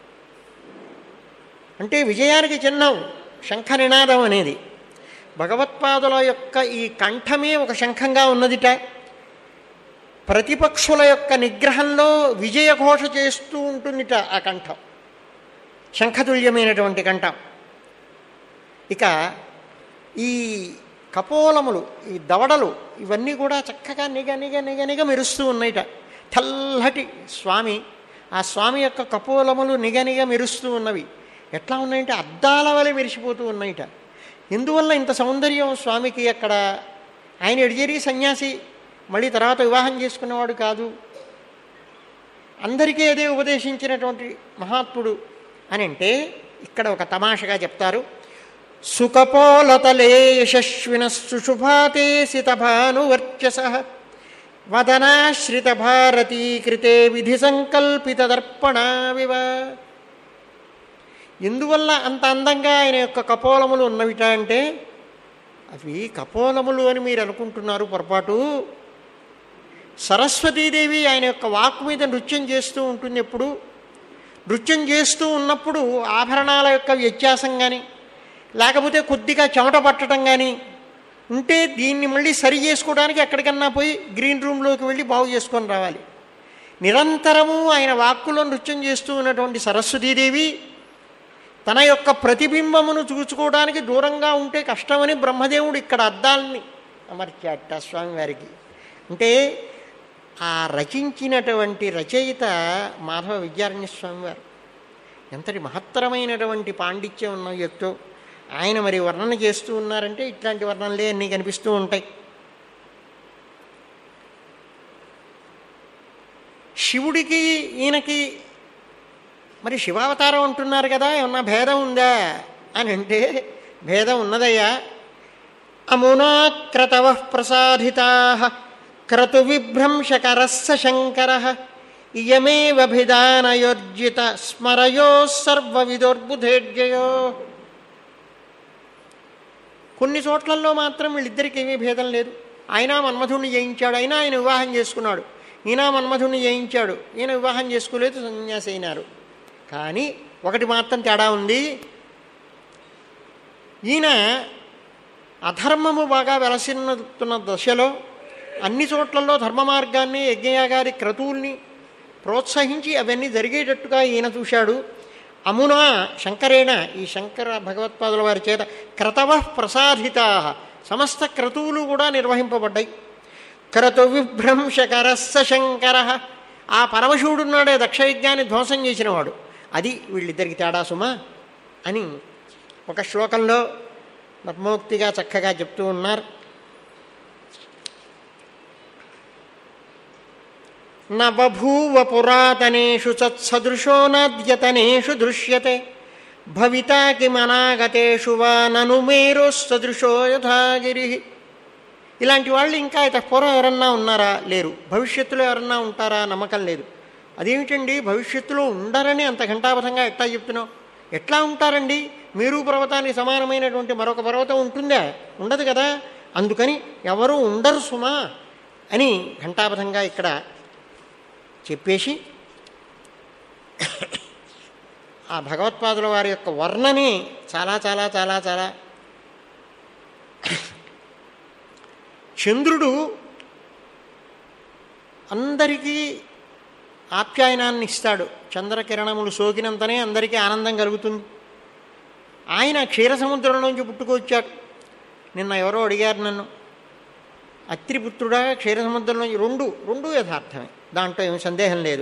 అంటే విజయానికి చిహ్నం శంఖ నినాదం అనేది భగవత్పాదుల యొక్క ఈ కంఠమే ఒక శంఖంగా ఉన్నదిట ప్రతిపక్షుల యొక్క నిగ్రహంలో విజయఘోష చేస్తూ ఉంటుందిట ఆ కంఠం శంఖతుల్యమైనటువంటి కంఠం ఇక ఈ కపోలములు ఈ దవడలు ఇవన్నీ కూడా చక్కగా నిగ నిగ నిగ నిగ మెరుస్తూ ఉన్నాయిట తెల్లటి స్వామి ఆ స్వామి యొక్క కపోలములు నిగ నిగ మెరుస్తూ ఉన్నవి ఎట్లా ఉన్నాయంటే అద్దాల వలె మెరిసిపోతూ ఉన్నాయిట ఎందువల్ల ఇంత సౌందర్యం స్వామికి అక్కడ ఆయన ఎడిజేరి సన్యాసి మళ్ళీ తర్వాత వివాహం చేసుకున్నవాడు కాదు అందరికీ అదే ఉపదేశించినటువంటి మహాత్ముడు అని అంటే ఇక్కడ ఒక తమాషగా చెప్తారు సుకపోలతలే యశస్విన సుశుభాతే సితభానువర్చస వదనాశ్రిత భారతీకృతే విధి సంకల్పిత దర్పణావివ ఎందువల్ల అంత అందంగా ఆయన యొక్క కపోలములు ఉన్నవిట అంటే అవి కపోలములు అని మీరు అనుకుంటున్నారు పొరపాటు సరస్వతీదేవి ఆయన యొక్క వాక్ మీద నృత్యం చేస్తూ ఉంటుంది ఎప్పుడు నృత్యం చేస్తూ ఉన్నప్పుడు ఆభరణాల యొక్క వ్యత్యాసం కానీ లేకపోతే కొద్దిగా చెమట పట్టడం కానీ ఉంటే దీన్ని మళ్ళీ సరి చేసుకోవడానికి ఎక్కడికన్నా పోయి గ్రీన్ రూమ్లోకి వెళ్ళి బాగు చేసుకొని రావాలి నిరంతరము ఆయన వాక్కులో నృత్యం చేస్తూ ఉన్నటువంటి సరస్వతీదేవి తన యొక్క ప్రతిబింబమును చూసుకోవడానికి దూరంగా ఉంటే కష్టమని బ్రహ్మదేవుడు ఇక్కడ అద్దాలని అమర్చాట స్వామివారికి అంటే ఆ రచించినటువంటి రచయిత మాధవ విద్యారణ్య స్వామివారు ఎంతటి మహత్తరమైనటువంటి పాండిత్యం ఉన్న వ్యక్తో ఆయన మరి వర్ణన చేస్తూ ఉన్నారంటే ఇట్లాంటి వర్ణనలే అన్నీ కనిపిస్తూ ఉంటాయి శివుడికి ఈయనకి మరి శివావతారం అంటున్నారు కదా ఏమన్నా భేదం ఉందా అని అంటే భేదం ఉన్నదయ్యా అమునా క్రతవ ప్రసాదితా క్రతు విభ్రంశకరస్స శంకర ఇయమేవభిధానయోర్జిత స్మరయో సర్వవిదోర్బుధేర్జయో కొన్ని చోట్లలో మాత్రం వీళ్ళిద్దరికి ఏమీ భేదం లేదు ఆయన మన్మధుణ్ణి జయించాడు అయినా ఆయన వివాహం చేసుకున్నాడు ఈయన మన్మధుణ్ణి జయించాడు ఈయన వివాహం చేసుకోలేదు సన్యాసి అయినారు కానీ ఒకటి మాత్రం తేడా ఉంది ఈయన అధర్మము బాగా వెలసిన్నుతున్న దశలో అన్ని చోట్లలో ధర్మ మార్గాన్ని యజ్ఞయాగారి క్రతువుల్ని ప్రోత్సహించి అవన్నీ జరిగేటట్టుగా ఈయన చూశాడు అమునా శంకరేణ ఈ శంకర భగవత్పాదుల వారి చేత క్రతవ ప్రసాదితా సమస్త క్రతువులు కూడా నిర్వహింపబడ్డాయి క్రతు విభ్రంశకరస్స శంకర ఆ పరమశివుడున్నాడే దక్షయజ్ఞాన్ని ధ్వంసం చేసినవాడు అది వీళ్ళిద్దరికి తేడా సుమా అని ఒక శ్లోకంలో నర్మోక్తిగా చక్కగా చెప్తూ ఉన్నారు నబూవ పురాతనేషు సత్సదృశో నాద్యతనేషు దృశ్యతే భవితా కిమనాగతేషు వా నను మేరోస్సదృశో యథాగిరి ఇలాంటి వాళ్ళు ఇంకా ఇత పూర్వం ఎవరన్నా ఉన్నారా లేరు భవిష్యత్తులో ఎవరన్నా ఉంటారా నమ్మకం లేదు అదేమిటండి భవిష్యత్తులో ఉండరని అంత ఘంటాపథంగా ఎట్లా చెప్తున్నావు ఎట్లా ఉంటారండి మీరు పర్వతానికి సమానమైనటువంటి మరొక పర్వతం ఉంటుందా ఉండదు కదా అందుకని ఎవరు ఉండరు సుమా అని ఘంటాపథంగా ఇక్కడ చెప్పేసి ఆ భగవత్పాదుల వారి యొక్క వర్ణని చాలా చాలా చాలా చాలా చంద్రుడు అందరికీ ఆప్యాయనాన్ని ఇస్తాడు చంద్రకిరణములు సోకినంతనే అందరికీ ఆనందం కలుగుతుంది ఆయన క్షీరసముద్రంలోంచి పుట్టుకొచ్చాడు నిన్న ఎవరో అడిగారు నన్ను అత్రిపుత్రుడా క్షీరసముద్రంలోంచి రెండు రెండు యథార్థమే దాంట్లో ఏమి సందేహం లేదు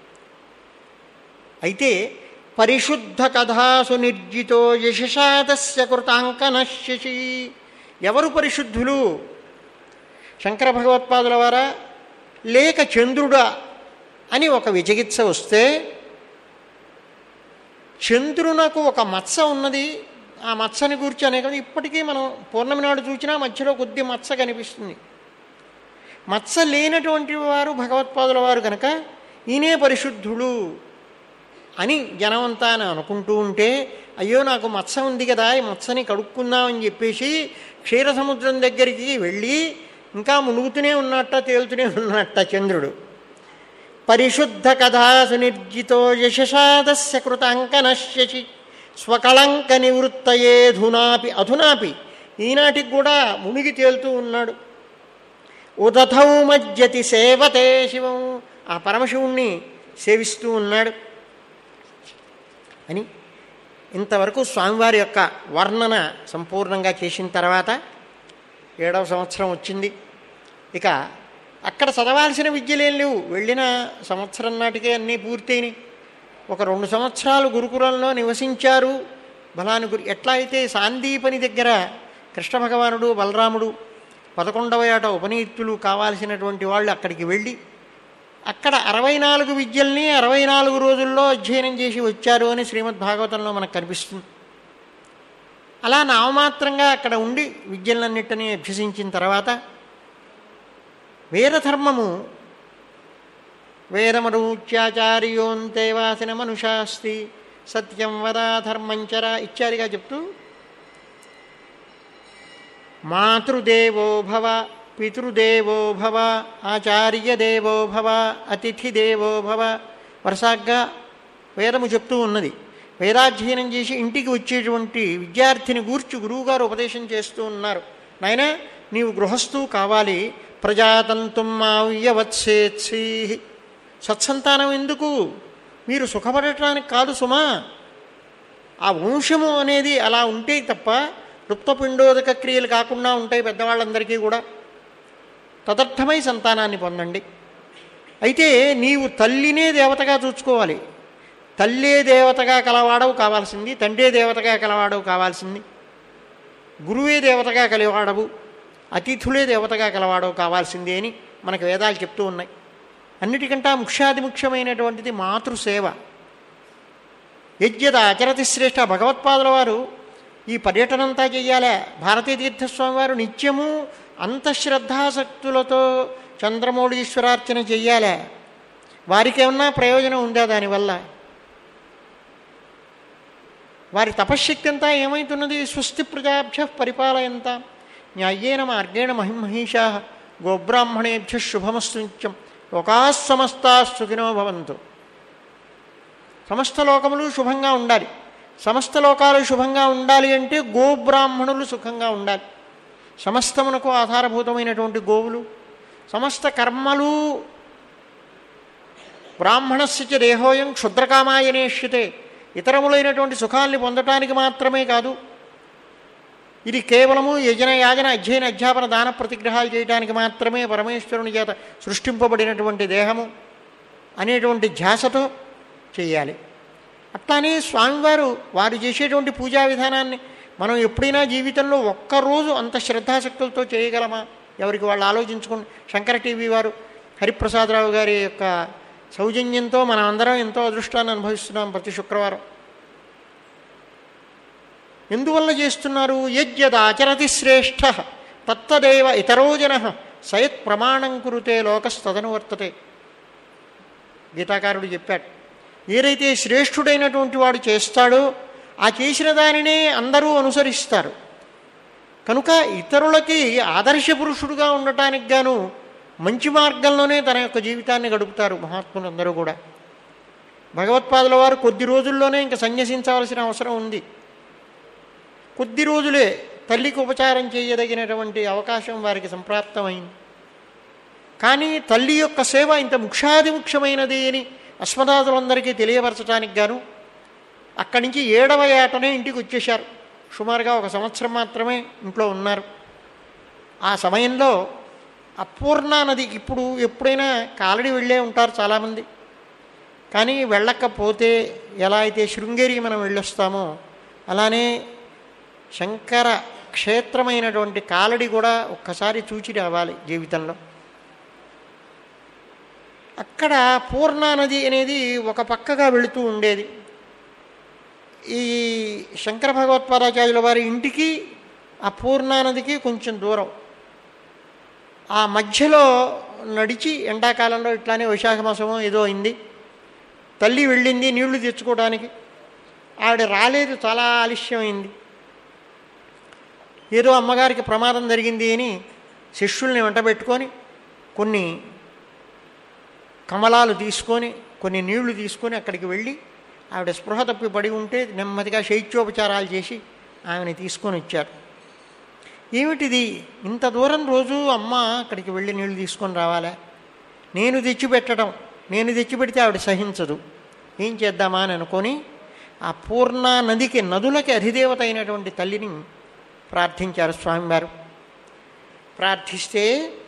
అయితే పరిశుద్ధ కథాసు నిర్జితో యశశాతస్య కృతాంకన శశి ఎవరు పరిశుద్ధులు శంకర భగవత్పాదుల వారా లేక చంద్రుడా అని ఒక విచికిత్స వస్తే చంద్రునకు ఒక మచ్చ ఉన్నది ఆ మచ్చని గురించి అనే కదా ఇప్పటికీ మనం పూర్ణమి నాడు చూసినా మధ్యలో కొద్ది మచ్చ కనిపిస్తుంది మచ్చ లేనటువంటి వారు భగవత్పాదుల వారు కనుక ఈయనే పరిశుద్ధుడు అని జనమంతా అని అనుకుంటూ ఉంటే అయ్యో నాకు మత్స ఉంది కదా ఈ మత్సని కడుక్కుందామని చెప్పేసి క్షీరసముద్రం దగ్గరికి వెళ్ళి ఇంకా మునుగుతూనే ఉన్నట్ట తేలుతూనే ఉన్నట్ట చంద్రుడు పరిశుద్ధ కథా సునిర్జితో యశసాదస్య కృతాంకనశ్యసి స్వకళంక నివృత్తయే ధునాపి అధునాపి ఈనాటికి కూడా మునిగి తేలుతూ ఉన్నాడు ఉదథౌ మజ్జతి సేవతే శివం ఆ పరమశివుణ్ణి సేవిస్తూ ఉన్నాడు అని ఇంతవరకు స్వామివారి యొక్క వర్ణన సంపూర్ణంగా చేసిన తర్వాత ఏడవ సంవత్సరం వచ్చింది ఇక అక్కడ చదవాల్సిన విద్యలేం లేవు వెళ్ళిన సంవత్సరం నాటికే అన్నీ పూర్తయినాయి ఒక రెండు సంవత్సరాలు గురుకులంలో నివసించారు బలాని గురి ఎట్లా అయితే సాందీపని దగ్గర కృష్ణ భగవానుడు బలరాముడు పదకొండవ ఏట ఉపనీతులు కావాల్సినటువంటి వాళ్ళు అక్కడికి వెళ్ళి అక్కడ అరవై నాలుగు విద్యల్ని అరవై నాలుగు రోజుల్లో అధ్యయనం చేసి వచ్చారు అని శ్రీమద్ భాగవతంలో మనకు కనిపిస్తుంది అలా నామమాత్రంగా అక్కడ ఉండి విద్యలన్నిటినీ అభ్యసించిన తర్వాత వేదధర్మము వేదమరూచ్యాచార్యోంతే వాసిన మనుషాస్తి సత్యం వదా ధర్మంచర ఇత్యాదిగా చెప్తూ మాతృదేవో భవ పితృదేవో భవ ఆచార్యదేవో భవ అతిథిదేవో భవ వరుసగా వేదము చెప్తూ ఉన్నది వేదాధ్యయనం చేసి ఇంటికి వచ్చేటువంటి విద్యార్థిని గూర్చి గురువుగారు ఉపదేశం చేస్తూ ఉన్నారు నాయన నీవు గృహస్థు కావాలి ప్రజాతంతుం మావ్యవత్సేత్సి సత్సంతానం ఎందుకు మీరు సుఖపడటానికి కాదు సుమా ఆ వంశము అనేది అలా ఉంటే తప్ప లుప్తపిండోదక క్రియలు కాకుండా ఉంటాయి పెద్దవాళ్ళందరికీ కూడా తదర్థమై సంతానాన్ని పొందండి అయితే నీవు తల్లినే దేవతగా చూసుకోవాలి తల్లే దేవతగా కలవాడవు కావాల్సింది తండ్రే దేవతగా కలవాడవు కావాల్సింది గురువే దేవతగా కలివాడవు అతిథులే దేవతగా కలవాడవు కావాల్సింది అని మనకు వేదాలు చెప్తూ ఉన్నాయి అన్నిటికంటే ముఖ్యాది ముఖ్యమైనటువంటిది మాతృసేవ యజ్ఞద అచరతి శ్రేష్ఠ భగవత్పాదుల వారు ఈ పర్యటనంతా చెయ్యాలే భారతీ తీర్థస్వామి వారు నిత్యము అంతఃశ్రద్ధాసక్తులతో చంద్రమౌళీశ్వరార్చన చెయ్యాలే వారికి ఏమన్నా ప్రయోజనం ఉందా దానివల్ల వారి తపశ్శక్తి అంతా ఏమైతున్నది స్వస్తి ప్రజాభ్య పరిపాలయంత న్యాయేన మార్గేణ మహిమహీషా గోబ్రాహ్మణేభ్య శుభమస్తు నిత్యం లోకా సమస్తా సుఖినో భవంతు సమస్త లోకములు శుభంగా ఉండాలి సమస్త లోకాలు శుభంగా ఉండాలి అంటే గోబ్రాహ్మణులు సుఖంగా ఉండాలి సమస్తమునకు ఆధారభూతమైనటువంటి గోవులు సమస్త కర్మలు బ్రాహ్మణస్య చ దేహోయం క్షుద్రకామాయనేష్యతే ఇతరములైనటువంటి సుఖాల్ని పొందటానికి మాత్రమే కాదు ఇది కేవలము యజన యాజన అధ్యయన అధ్యాపన దాన ప్రతిగ్రహాలు చేయడానికి మాత్రమే పరమేశ్వరుని చేత సృష్టింపబడినటువంటి దేహము అనేటువంటి ధ్యాసతో చేయాలి అట్లానే స్వామివారు వారు చేసేటువంటి పూజా విధానాన్ని మనం ఎప్పుడైనా జీవితంలో ఒక్కరోజు అంత శ్రద్ధాశక్తులతో చేయగలమా ఎవరికి వాళ్ళు ఆలోచించుకోండి శంకర టీవీ వారు హరిప్రసాదరావు గారి యొక్క సౌజన్యంతో మనం అందరం ఎంతో అదృష్టాన్ని అనుభవిస్తున్నాం ప్రతి శుక్రవారం ఎందువల్ల చేస్తున్నారు యజ్ఞదాచరతి శ్రేష్ఠ తత్తదేవ ఇతరో జన సయత్ ప్రమాణం కురుతే లోకస్తదను వర్తతే గీతాకారుడు చెప్పాడు ఏదైతే శ్రేష్ఠుడైనటువంటి వాడు చేస్తాడో ఆ చేసిన దానినే అందరూ అనుసరిస్తారు కనుక ఇతరులకి ఆదర్శ పురుషుడుగా ఉండటానికి గాను మంచి మార్గంలోనే తన యొక్క జీవితాన్ని గడుపుతారు మహాత్ములందరూ కూడా భగవత్పాదుల వారు కొద్ది రోజుల్లోనే ఇంకా సన్యసించవలసిన అవసరం ఉంది కొద్ది రోజులే తల్లికి ఉపచారం చేయదగినటువంటి అవకాశం వారికి సంప్రాప్తమైంది కానీ తల్లి యొక్క సేవ ఇంత ముఖ్యాది ముఖ్యమైనది అని అశ్వనాథులందరికీ తెలియపరచడానికి గాను అక్కడి నుంచి ఏడవ ఏటనే ఇంటికి వచ్చేశారు సుమారుగా ఒక సంవత్సరం మాత్రమే ఇంట్లో ఉన్నారు ఆ సమయంలో అపూర్ణ నది ఇప్పుడు ఎప్పుడైనా కాలడి వెళ్ళే ఉంటారు చాలామంది కానీ వెళ్ళకపోతే ఎలా అయితే శృంగేరికి మనం వెళ్ళొస్తామో అలానే శంకర క్షేత్రమైనటువంటి కాలడి కూడా ఒక్కసారి చూచి రావాలి జీవితంలో అక్కడ పూర్ణా నది అనేది ఒక పక్కగా వెళుతూ ఉండేది ఈ శంకర భగవత్పాదాచార్యుల వారి ఇంటికి ఆ పూర్ణానదికి కొంచెం దూరం ఆ మధ్యలో నడిచి ఎండాకాలంలో ఇట్లానే వైశాఖ మాసమో ఏదో అయింది తల్లి వెళ్ళింది నీళ్లు తెచ్చుకోవడానికి ఆవిడ రాలేదు చాలా ఆలస్యమైంది ఏదో అమ్మగారికి ప్రమాదం జరిగింది అని శిష్యుల్ని వెంటబెట్టుకొని కొన్ని కమలాలు తీసుకొని కొన్ని నీళ్లు తీసుకొని అక్కడికి వెళ్ళి ఆవిడ స్పృహ తప్పి పడి ఉంటే నెమ్మదిగా శైత్యోపచారాలు చేసి ఆమెని తీసుకొని వచ్చారు ఏమిటిది ఇంత దూరం రోజు అమ్మ అక్కడికి వెళ్ళి నీళ్లు తీసుకొని రావాలా నేను తెచ్చిపెట్టడం నేను తెచ్చిపెడితే ఆవిడ సహించదు ఏం చేద్దామా అని అనుకొని ఆ పూర్ణ నదికి నదులకి అధిదేవత అయినటువంటి తల్లిని ప్రార్థించారు స్వామివారు ప్రార్థిస్తే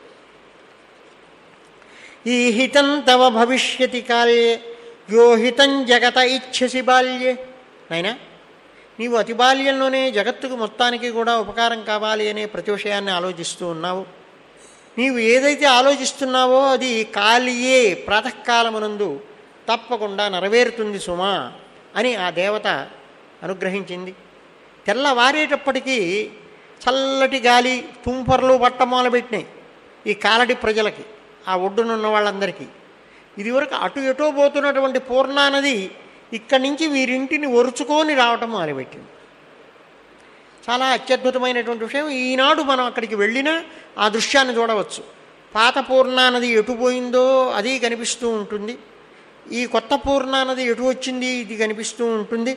ఈ హితం తవ భవిష్యతి కాల్యే యో హితం జగత ఇచ్చసి బాల్యే నైనా నీవు అతి బాల్యంలోనే జగత్తుకు మొత్తానికి కూడా ఉపకారం కావాలి అనే ప్రతి విషయాన్ని ఆలోచిస్తూ ఉన్నావు నీవు ఏదైతే ఆలోచిస్తున్నావో అది కాలియే ప్రాతకాలమునందు తప్పకుండా నెరవేరుతుంది సుమా అని ఆ దేవత అనుగ్రహించింది తెల్లవారేటప్పటికీ చల్లటి గాలి తుంపర్లు పట్ట మొదలుపెట్టినాయి ఈ కాలటి ప్రజలకి ఆ ఒడ్డునున్న వాళ్ళందరికీ ఇదివరకు అటు ఎటో పోతున్నటువంటి పూర్ణానది ఇక్కడి నుంచి వీరింటిని ఒరుచుకొని రావటం మొదలుపెట్టింది చాలా అత్యద్భుతమైనటువంటి విషయం ఈనాడు మనం అక్కడికి వెళ్ళినా ఆ దృశ్యాన్ని చూడవచ్చు పాత పూర్ణానది ఎటు పోయిందో అది కనిపిస్తూ ఉంటుంది ఈ కొత్త పూర్ణానది ఎటు వచ్చింది ఇది కనిపిస్తూ ఉంటుంది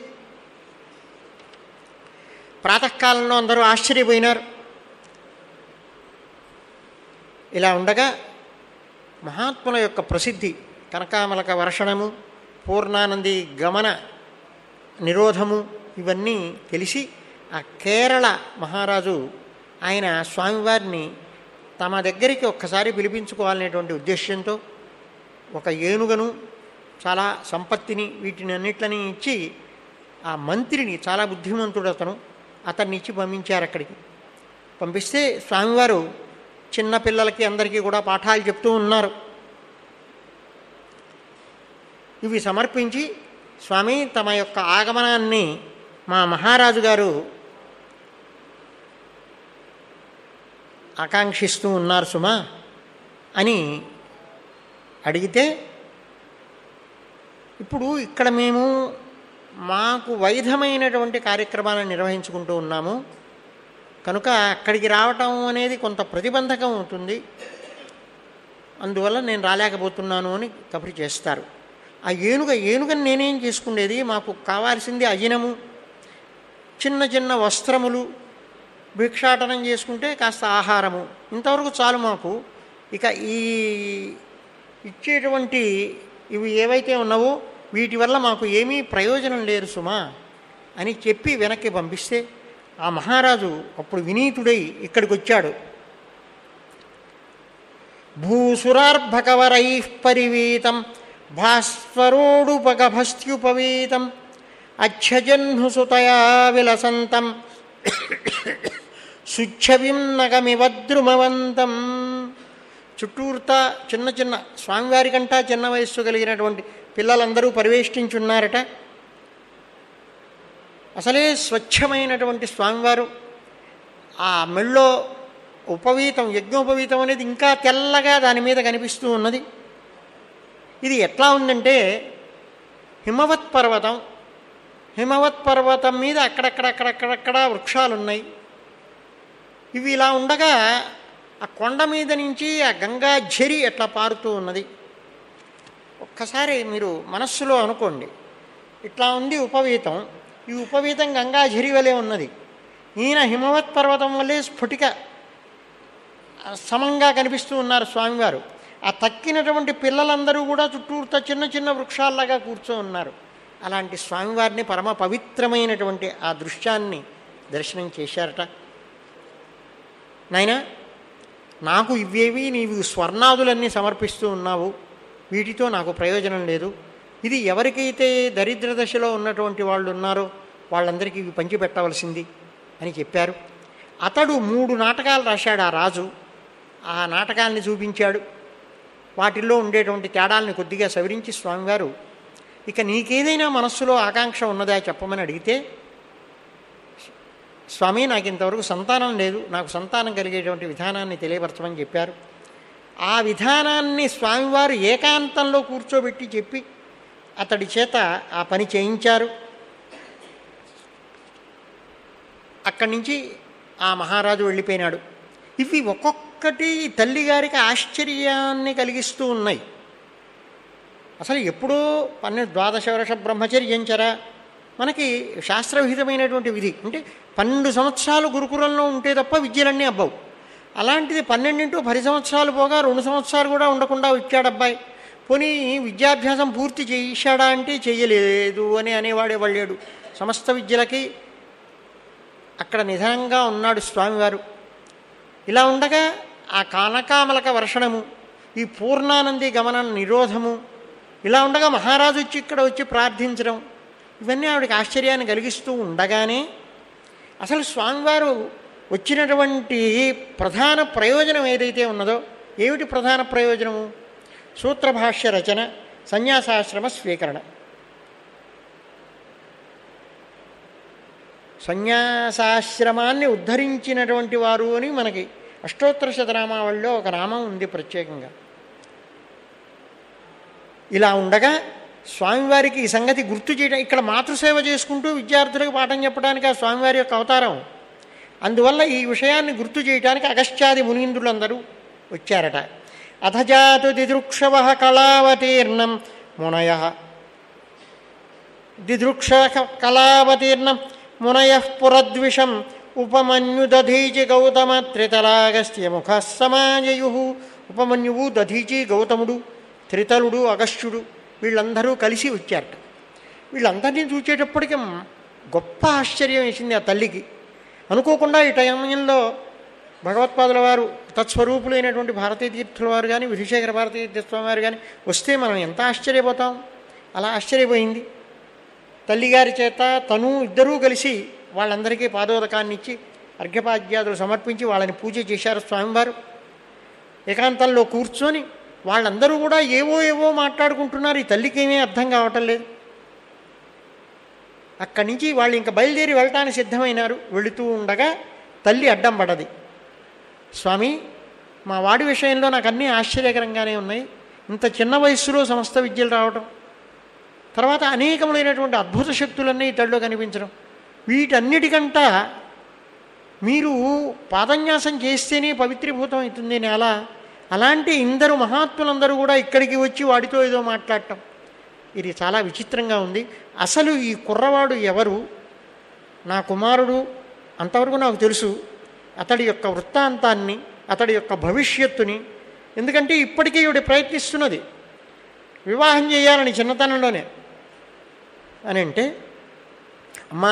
ప్రాతకాలంలో అందరూ ఆశ్చర్యపోయినారు ఇలా ఉండగా మహాత్ముల యొక్క ప్రసిద్ధి కనకామలక వర్షణము పూర్ణానంది గమన నిరోధము ఇవన్నీ తెలిసి ఆ కేరళ మహారాజు ఆయన స్వామివారిని తమ దగ్గరికి ఒక్కసారి పిలిపించుకోవాలనేటువంటి ఉద్దేశ్యంతో ఒక ఏనుగను చాలా సంపత్తిని వీటిని అన్నిట్లని ఇచ్చి ఆ మంత్రిని చాలా బుద్ధిమంతుడు అతను అతన్ని ఇచ్చి పంపించారు అక్కడికి పంపిస్తే స్వామివారు చిన్న పిల్లలకి అందరికీ కూడా పాఠాలు చెప్తూ ఉన్నారు ఇవి సమర్పించి స్వామి తమ యొక్క ఆగమనాన్ని మా మహారాజు గారు ఆకాంక్షిస్తూ ఉన్నారు సుమా అని అడిగితే ఇప్పుడు ఇక్కడ మేము మాకు వైధమైనటువంటి కార్యక్రమాలను నిర్వహించుకుంటూ ఉన్నాము కనుక అక్కడికి రావటం అనేది కొంత ప్రతిబంధకం అవుతుంది అందువల్ల నేను రాలేకపోతున్నాను అని కబురు చేస్తారు ఆ ఏనుగ ఏనుగని నేనేం చేసుకునేది మాకు కావాల్సింది అజినము చిన్న చిన్న వస్త్రములు భిక్షాటనం చేసుకుంటే కాస్త ఆహారము ఇంతవరకు చాలు మాకు ఇక ఈ ఇచ్చేటువంటి ఇవి ఏవైతే ఉన్నావో వీటి వల్ల మాకు ఏమీ ప్రయోజనం లేదు సుమా అని చెప్పి వెనక్కి పంపిస్తే ఆ మహారాజు అప్పుడు వినీతుడై ఇక్కడికి వచ్చాడు భూసురార్భకవరై పరివీతం భాస్వరోడుపగభస్త్యుపవీతం అచ్చజహ్నుసుతయా విలసంతం శుచ్ఛవిన్నగమివద్రుమవంతం చుట్టూర్తా చిన్న చిన్న స్వామివారి కంటా చిన్న వయస్సు కలిగినటువంటి పిల్లలందరూ పరివేష్టించున్నారట అసలే స్వచ్ఛమైనటువంటి స్వామివారు ఆ మెళ్ళో ఉపవీతం యజ్ఞోపవీతం అనేది ఇంకా తెల్లగా దాని మీద కనిపిస్తూ ఉన్నది ఇది ఎట్లా ఉందంటే హిమవత్ పర్వతం హిమవత్ పర్వతం మీద అక్కడక్కడక్కడక్కడక్కడ వృక్షాలు ఉన్నాయి ఇవి ఇలా ఉండగా ఆ కొండ మీద నుంచి ఆ గంగా ఝరి ఎట్లా పారుతూ ఉన్నది ఒక్కసారి మీరు మనస్సులో అనుకోండి ఇట్లా ఉంది ఉపవీతం ఈ ఉపవీతం గంగా ఝరి వలె ఉన్నది ఈయన హిమవత్ పర్వతం వల్లే స్ఫుటిక సమంగా కనిపిస్తూ ఉన్నారు స్వామివారు ఆ తక్కినటువంటి పిల్లలందరూ కూడా చుట్టూరుతా చిన్న చిన్న వృక్షాల్లాగా కూర్చో ఉన్నారు అలాంటి స్వామివారిని పరమ పవిత్రమైనటువంటి ఆ దృశ్యాన్ని దర్శనం చేశారట నాయనా నాకు ఇవేవి నీవు స్వర్ణాదులన్నీ సమర్పిస్తూ ఉన్నావు వీటితో నాకు ప్రయోజనం లేదు ఇది ఎవరికైతే దరిద్ర దశలో ఉన్నటువంటి వాళ్ళు ఉన్నారో వాళ్ళందరికీ ఇవి పంచిపెట్టవలసింది అని చెప్పారు అతడు మూడు నాటకాలు రాశాడు ఆ రాజు ఆ నాటకాల్ని చూపించాడు వాటిల్లో ఉండేటువంటి తేడాల్ని కొద్దిగా సవరించి స్వామివారు ఇక నీకేదైనా మనస్సులో ఆకాంక్ష ఉన్నదా చెప్పమని అడిగితే స్వామి నాకు ఇంతవరకు సంతానం లేదు నాకు సంతానం కలిగేటువంటి విధానాన్ని తెలియపరచమని చెప్పారు ఆ విధానాన్ని స్వామివారు ఏకాంతంలో కూర్చోబెట్టి చెప్పి అతడి చేత ఆ పని చేయించారు అక్కడి నుంచి ఆ మహారాజు వెళ్ళిపోయినాడు ఇవి ఒక్కొక్కటి తల్లిగారికి ఆశ్చర్యాన్ని కలిగిస్తూ ఉన్నాయి అసలు ఎప్పుడో పన్నెండు ద్వాదశ వర్ష బ్రహ్మచర్యంచరా మనకి శాస్త్రవిహితమైనటువంటి విధి అంటే పన్నెండు సంవత్సరాలు గురుకులంలో ఉంటే తప్ప విద్యలన్నీ అబ్బవు అలాంటిది పన్నెండింటూ పది సంవత్సరాలు పోగా రెండు సంవత్సరాలు కూడా ఉండకుండా వచ్చాడు అబ్బాయి పోనీ విద్యాభ్యాసం పూర్తి చేశాడా అంటే చెయ్యలేదు అని అనేవాడే వాళ్ళాడు సమస్త విద్యలకి అక్కడ నిధానంగా ఉన్నాడు స్వామివారు ఇలా ఉండగా ఆ కానకామలక వర్షణము ఈ పూర్ణానంది గమన నిరోధము ఇలా ఉండగా మహారాజు వచ్చి ఇక్కడ వచ్చి ప్రార్థించడం ఇవన్నీ ఆవిడకి ఆశ్చర్యాన్ని కలిగిస్తూ ఉండగానే అసలు స్వామివారు వచ్చినటువంటి ప్రధాన ప్రయోజనం ఏదైతే ఉన్నదో ఏమిటి ప్రధాన ప్రయోజనము సూత్రభాష్య రచన సన్యాసాశ్రమ స్వీకరణ సన్యాసాశ్రమాన్ని ఉద్ధరించినటువంటి వారు అని మనకి అష్టోత్తర శతనామావళిలో ఒక నామం ఉంది ప్రత్యేకంగా ఇలా ఉండగా స్వామివారికి ఈ సంగతి గుర్తు చేయడం ఇక్కడ మాతృసేవ చేసుకుంటూ విద్యార్థులకు పాఠం చెప్పడానికి ఆ స్వామివారి యొక్క అవతారం అందువల్ల ఈ విషయాన్ని గుర్తు చేయడానికి అగస్త్యాది మునీంద్రులందరూ వచ్చారట అథజాతు దిదృక్షవ కళావతీర్ణం మునయ దిదృక్ష కళావతీర్ణం మునయ పురద్విషం ఉపమన్యుదధీచి గౌతమ త్రితలాగస్త్య ముఖ సమాజయు ఉపమన్యువు దధీచి గౌతముడు త్రితలుడు అగస్త్యుడు వీళ్ళందరూ కలిసి వచ్చారట వీళ్ళందరినీ చూచేటప్పటికి గొప్ప ఆశ్చర్యం వేసింది ఆ తల్లికి అనుకోకుండా ఈ టైంలో భగవత్పాదుల వారు తత్స్వరూపులైనటువంటి భారతీయ తీర్థుల వారు కానీ విధుశేఖర భారతీయ తీర్థస్వామి వారు కానీ వస్తే మనం ఎంత ఆశ్చర్యపోతాం అలా ఆశ్చర్యపోయింది తల్లిగారి చేత తను ఇద్దరూ కలిసి వాళ్ళందరికీ పాదోదకాన్ని ఇచ్చి అర్ఘ్యపాద్యాదులు సమర్పించి వాళ్ళని పూజ చేశారు స్వామివారు ఏకాంతంలో కూర్చొని వాళ్ళందరూ కూడా ఏవో ఏవో మాట్లాడుకుంటున్నారు ఈ తల్లికి ఏమీ అర్థం కావటం లేదు అక్కడి నుంచి వాళ్ళు ఇంకా బయలుదేరి వెళ్ళటానికి సిద్ధమైనారు వెళుతూ ఉండగా తల్లి అడ్డం పడది స్వామి మా వాడి విషయంలో నాకు అన్నీ ఆశ్చర్యకరంగానే ఉన్నాయి ఇంత చిన్న వయస్సులో సమస్త విద్యలు రావటం తర్వాత అనేకములైనటువంటి అద్భుత శక్తులన్నీ తడిలో కనిపించడం వీటన్నిటికంట మీరు పాదన్యాసం చేస్తేనే పవిత్రీభూతం అవుతుంది నేల అలాంటి ఇందరు మహాత్ములందరూ కూడా ఇక్కడికి వచ్చి వాడితో ఏదో మాట్లాడటం ఇది చాలా విచిత్రంగా ఉంది అసలు ఈ కుర్రవాడు ఎవరు నా కుమారుడు అంతవరకు నాకు తెలుసు అతడి యొక్క వృత్తాంతాన్ని అతడి యొక్క భవిష్యత్తుని ఎందుకంటే ఇప్పటికీ ఈవిడ ప్రయత్నిస్తున్నది వివాహం చేయాలని చిన్నతనంలోనే అని అంటే అమ్మా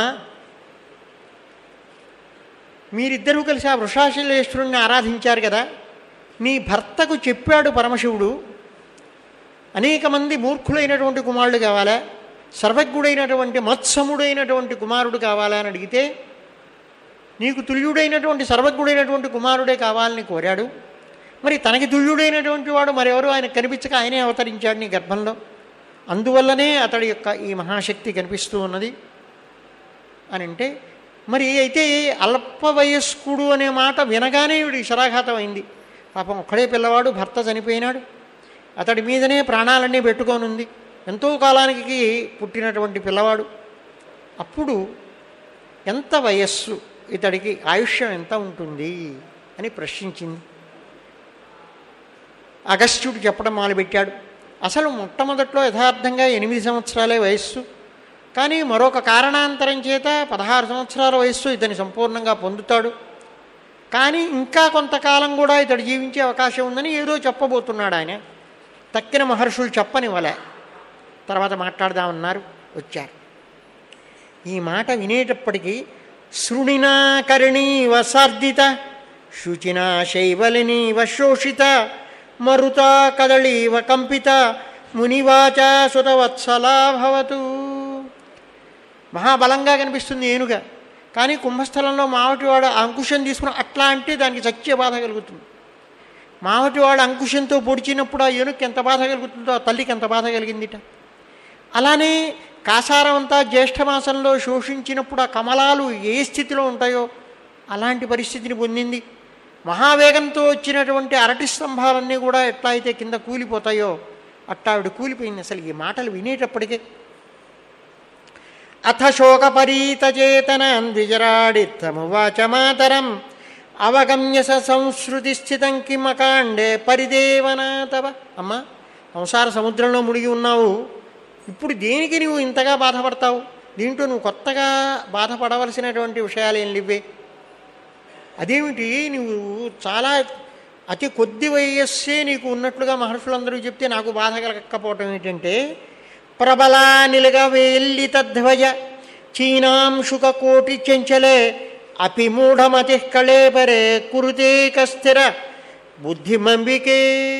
మీరిద్దరూ కలిసి ఆ వృషాశలేశ్వరుణ్ణి ఆరాధించారు కదా నీ భర్తకు చెప్పాడు పరమశివుడు అనేక మంది మూర్ఖులైనటువంటి కుమారుడు కావాలా సర్వజ్ఞుడైనటువంటి మత్సముడైనటువంటి కుమారుడు కావాలా అని అడిగితే నీకు తుల్యుడైనటువంటి సర్వజ్ఞుడైనటువంటి కుమారుడే కావాలని కోరాడు మరి తనకి తుల్యుడైనటువంటి వాడు మరెవరు ఆయన కనిపించక ఆయనే అవతరించాడు నీ గర్భంలో అందువల్లనే అతడి యొక్క ఈ మహాశక్తి కనిపిస్తూ ఉన్నది అని అంటే మరి అయితే అల్ప వయస్కుడు అనే మాట వినగానే వీడి శరాఘాతం అయింది పాపం ఒక్కడే పిల్లవాడు భర్త చనిపోయినాడు అతడి మీదనే ప్రాణాలన్నీ పెట్టుకొని ఉంది ఎంతో కాలానికి పుట్టినటువంటి పిల్లవాడు అప్పుడు ఎంత వయస్సు ఇతడికి ఆయుష్యం ఎంత ఉంటుంది అని ప్రశ్నించింది అగస్త్యుడు చెప్పడం మొదలుపెట్టాడు అసలు మొట్టమొదట్లో యథార్థంగా ఎనిమిది సంవత్సరాలే వయస్సు కానీ మరొక కారణాంతరం చేత పదహారు సంవత్సరాల వయస్సు ఇతని సంపూర్ణంగా పొందుతాడు కానీ ఇంకా కొంతకాలం కూడా ఇతడు జీవించే అవకాశం ఉందని ఏదో చెప్పబోతున్నాడు ఆయన తక్కిన మహర్షులు చెప్పనివ్వలే తర్వాత మాట్లాడదామన్నారు వచ్చారు ఈ మాట వినేటప్పటికీ శృణినా కరిణీవ సార్దిత శుచినా శైవలినీవ శోషిత మరుతా కదళీవ కంపిత మునివాచ సుతవత్సలా భవతు మహాబలంగా కనిపిస్తుంది ఏనుగ కానీ కుంభస్థలంలో మావటివాడు ఆ అంకుశం తీసుకుని అట్లా అంటే దానికి చచ్చే బాధ కలుగుతుంది మావటివాడు అంకుశంతో పొడిచినప్పుడు ఆ ఏనుగుకి ఎంత బాధ కలుగుతుందో ఆ తల్లికి ఎంత బాధ కలిగిందిట అలానే కాసారం అంతా జ్యేష్ఠమాసంలో శోషించినప్పుడు ఆ కమలాలు ఏ స్థితిలో ఉంటాయో అలాంటి పరిస్థితిని పొందింది మహావేగంతో వచ్చినటువంటి అరటి స్తంభాలన్నీ కూడా ఎట్లా అయితే కింద కూలిపోతాయో అట్టా ఆవిడ కూలిపోయింది అసలు ఈ మాటలు వినేటప్పటికే అథ శోకపరీతచేతనాన్ విజరాడిత్తమువాచ మాతరం అవగమ్య స సంశ్రుతి స్థితం కిమకాండే పరిదేవనా తవ అమ్మా సంసార సముద్రంలో మునిగి ఉన్నావు ఇప్పుడు దేనికి నువ్వు ఇంతగా బాధపడతావు దీంట్లో నువ్వు కొత్తగా బాధపడవలసినటువంటి విషయాలు ఏం లేవే అదేమిటి నువ్వు చాలా అతి కొద్ది వయస్సే నీకు ఉన్నట్లుగా మహర్షులందరూ చెప్తే నాకు బాధ కలగకపోవటం ఏంటంటే ప్రబలా నిలగవేల్లి తధ్వజ చీనాంశుక కోటి చెంచలే అపి మూఢమతి కళేపరే కురుతే కస్థిర బుద్ధిమంబికే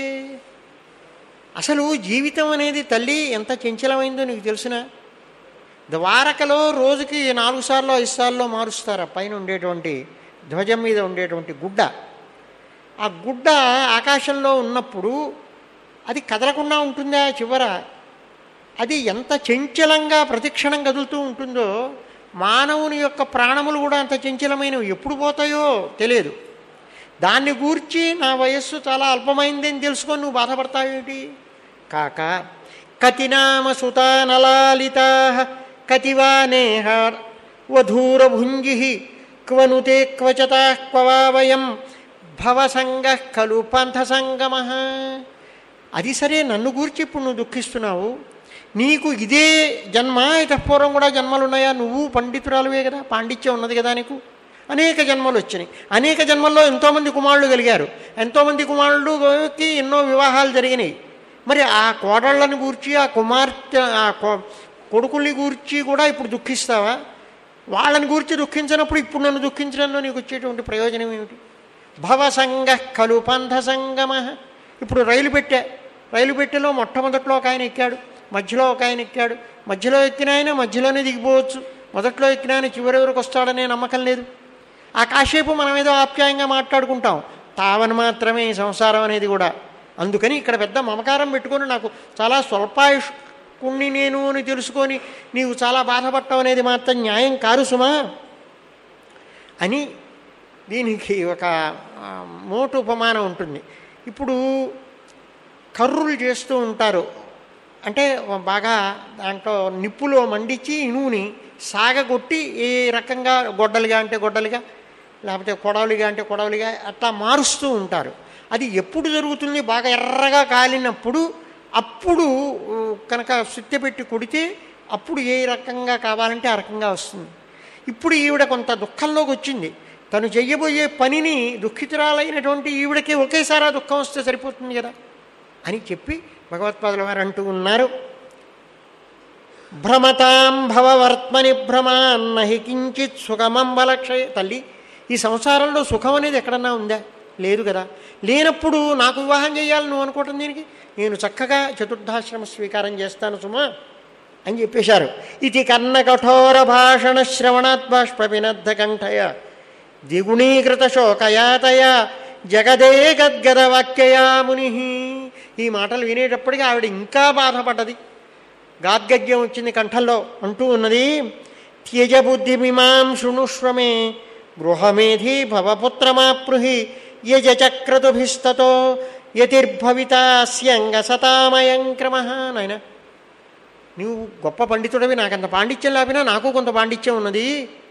అసలు జీవితం అనేది తల్లి ఎంత చంచలమైందో నీకు తెలుసునా ద్వారకలో రోజుకి నాలుగు సార్లు ఐదు సార్లు మారుస్తారు ఆ పైన ఉండేటువంటి ధ్వజం మీద ఉండేటువంటి గుడ్డ ఆ గుడ్డ ఆకాశంలో ఉన్నప్పుడు అది కదలకుండా ఉంటుందా చివర అది ఎంత చంచలంగా ప్రతిక్షణం కదులుతూ ఉంటుందో మానవుని యొక్క ప్రాణములు కూడా అంత చంచలమైనవి ఎప్పుడు పోతాయో తెలియదు దాన్ని గూర్చి నా వయస్సు చాలా అల్పమైందని తెలుసుకొని నువ్వు బాధపడతావేమిటి కాక కతినామ సుతానలాలితా కతివా నేహ వధూరభుంజి క్వనుతే క్వచతా క్వవా వయం భవసంగ ఖలు పంథసంగమ అది సరే నన్ను గూర్చి ఇప్పుడు నువ్వు దుఃఖిస్తున్నావు నీకు ఇదే జన్మ పూర్వం కూడా జన్మలు ఉన్నాయా నువ్వు పండితురాలువే కదా పాండిత్యం ఉన్నది కదా నీకు అనేక జన్మలు వచ్చినాయి అనేక జన్మల్లో ఎంతోమంది కుమారులు కలిగారు ఎంతోమంది కుమారులకి ఎన్నో వివాహాలు జరిగినాయి మరి ఆ కోడళ్ళని గూర్చి ఆ కుమార్తె ఆ కొ- కొడుకుల్ని గూర్చి కూడా ఇప్పుడు దుఃఖిస్తావా వాళ్ళని గూర్చి దుఃఖించినప్పుడు ఇప్పుడు నన్ను దుఃఖించడంలో నీకు వచ్చేటువంటి ప్రయోజనం ఏమిటి భవసంగ కలు పంథ సంగమ ఇప్పుడు రైలు పెట్టా రైలు పెట్టెలో మొట్టమొదట్లో ఒక ఆయన ఎక్కాడు మధ్యలో ఒక ఆయన ఎక్కాడు మధ్యలో ఎక్కిన ఆయన మధ్యలోనే దిగిపోవచ్చు మొదట్లో ఎక్కిన ఆయన చివరి వరకు వస్తాడనే నమ్మకం లేదు ఆ కాసేపు మనం ఏదో ఆప్యాయంగా మాట్లాడుకుంటాం తావని మాత్రమే ఈ సంసారం అనేది కూడా అందుకని ఇక్కడ పెద్ద మమకారం పెట్టుకొని నాకు చాలా స్వల్పాయుష్కుణ్ణి నేను అని తెలుసుకొని నీవు చాలా బాధపడటం అనేది మాత్రం న్యాయం కారు సుమా అని దీనికి ఒక ఆ, మోటు ఉపమానం ఉంటుంది ఇప్పుడు కర్రులు చేస్తూ ఉంటారు అంటే బాగా దాంట్లో నిప్పులో మండించి ఇనువుని సాగగొట్టి ఏ రకంగా గొడ్డలుగా అంటే గొడ్డలుగా లేకపోతే కొడవలిగా అంటే కొడవలిగా అట్లా మారుస్తూ ఉంటారు అది ఎప్పుడు జరుగుతుంది బాగా ఎర్రగా కాలినప్పుడు అప్పుడు ఊ, కనుక సుత్తె పెట్టి కొడితే అప్పుడు ఏ రకంగా కావాలంటే ఆ రకంగా వస్తుంది ఇప్పుడు ఈవిడ కొంత దుఃఖంలోకి వచ్చింది తను చెయ్యబోయే పనిని దుఃఖితురాలైనటువంటి ఈవిడకి ఒకేసారి ఆ దుఃఖం వస్తే సరిపోతుంది కదా అని చెప్పి భగవత్పాదుల వారు అంటూ ఉన్నారు భ్రమతాం భవవర్త్మని భ్రమాన్నహి కించిత్ సుఖమంబలక్షయ తల్లి ఈ సంసారంలో సుఖం అనేది ఎక్కడన్నా ఉందా లేదు కదా లేనప్పుడు నాకు వివాహం చేయాలని నువ్వు అనుకోవటం దీనికి నేను చక్కగా చతుర్థాశ్రమ స్వీకారం చేస్తాను సుమా అని చెప్పేశారు ఇది కన్న కఠోర భాషణ శ్రవణాత్ బాష్పవినద్ధ కంఠయ ద్విగుణీకృత శోకయాతయ జగదే గద్గద వాక్యయా ముని ఈ మాటలు వినేటప్పటికీ ఆవిడ ఇంకా బాధపడ్డది గాద్గద్యం వచ్చింది కంఠంలో అంటూ ఉన్నది త్యజ బుద్ధిమిమాం శృణుష్వమే గృహమేధి భవపుత్రమాపృహి యజ చక్రతుభిస్తతో యతిర్భవితాస్యంగ సతామయం క్రమ నాయన నువ్వు గొప్ప పండితుడవి నాకంత పాండిత్యం లేపినా నాకు కొంత పాండిత్యం ఉన్నది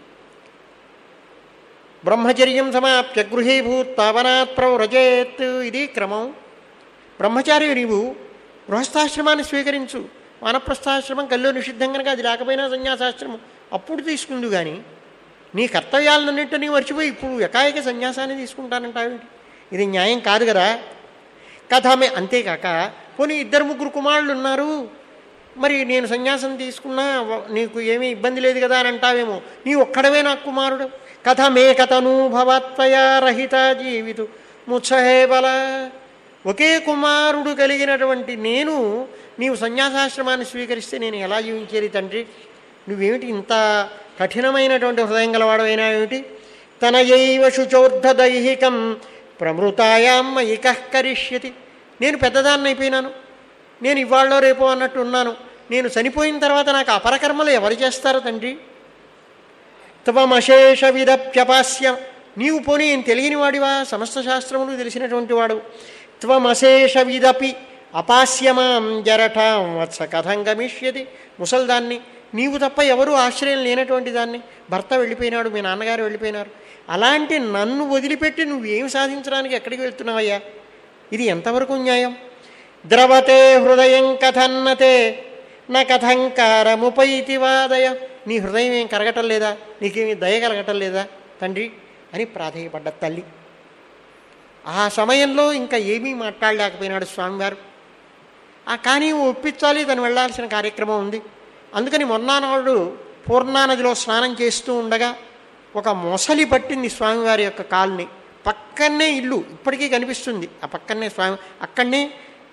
బ్రహ్మచర్యం సమాప్య గృహీభూత్ పావనాత్ ప్రవ్రజేత్ ఇది క్రమం బ్రహ్మచారి నీవు గృహస్థాశ్రమాన్ని స్వీకరించు వానప్రస్థాశ్రమం కల్లో నిషిద్ధం కనుక అది లేకపోయినా సన్యాసాశ్రమం అప్పుడు తీసుకుందు కానీ నీ కర్తవ్యాలన్నింటినీ మర్చిపోయి ఇప్పుడు ఎకాయక సన్యాసాన్ని తీసుకుంటానంటావేంటి ఇది న్యాయం కాదు కదా కథమే అంతేకాక పోనీ ఇద్దరు ముగ్గురు కుమారులు ఉన్నారు మరి నేను సన్యాసం తీసుకున్నా వ- నీకు ఏమీ ఇబ్బంది లేదు కదా అని అంటావేమో నీ ఒక్కడవే నాకు కుమారుడు కథమే కథను భవత్వయా రహిత జీవితు ముత్సహే బల ఒకే కుమారుడు కలిగినటువంటి నేను నీవు సన్యాసాశ్రమాన్ని స్వీకరిస్తే నేను ఎలా జీవించేది తండ్రి నువ్వేమిటి ఇంత కఠినమైనటువంటి హృదయం గలవాడవైనా ఏమిటి తనయైవ శుచోర్ధదైహికం ప్రమృతాయాం మయికః కరిష్యతి నేను పెద్దదాన్ని అయిపోయినాను నేను ఇవాళ్ళలో రేపో అన్నట్టు ఉన్నాను నేను చనిపోయిన తర్వాత నాకు అపరకర్మలు ఎవరు చేస్తారు తండ్రి త్వమశేష విదప్యపాస్యం నీవు పోనీ ఏం తెలియని వాడివా సమస్త శాస్త్రములు తెలిసినటువంటి వాడు త్వమశేష విదపి అపాస్యమాం జరఠాం వత్స కథం గమిష్యతి ముసల్దాన్ని నీవు తప్ప ఎవరూ ఆశ్రయం లేనటువంటి దాన్ని భర్త వెళ్ళిపోయినాడు మీ నాన్నగారు వెళ్ళిపోయినారు అలాంటి నన్ను వదిలిపెట్టి నువ్వేం సాధించడానికి ఎక్కడికి వెళ్తున్నావయ్యా ఇది ఎంతవరకు న్యాయం ద్రవతే హృదయం కథన్నతే నా కథంకారముపైతి వాదయ నీ హృదయం ఏం కరగటం లేదా నీకేమి దయ కలగటం లేదా తండ్రి అని ప్రాధేయపడ్డ తల్లి ఆ సమయంలో ఇంకా ఏమీ మాట్లాడలేకపోయినాడు స్వామివారు ఆ కానీ ఒప్పించాలి తను వెళ్ళాల్సిన కార్యక్రమం ఉంది అందుకని మొన్నానాడు పూర్ణానదిలో స్నానం చేస్తూ ఉండగా ఒక మొసలి పట్టింది స్వామివారి యొక్క కాల్ని పక్కనే ఇల్లు ఇప్పటికీ కనిపిస్తుంది ఆ పక్కనే స్వామి అక్కడనే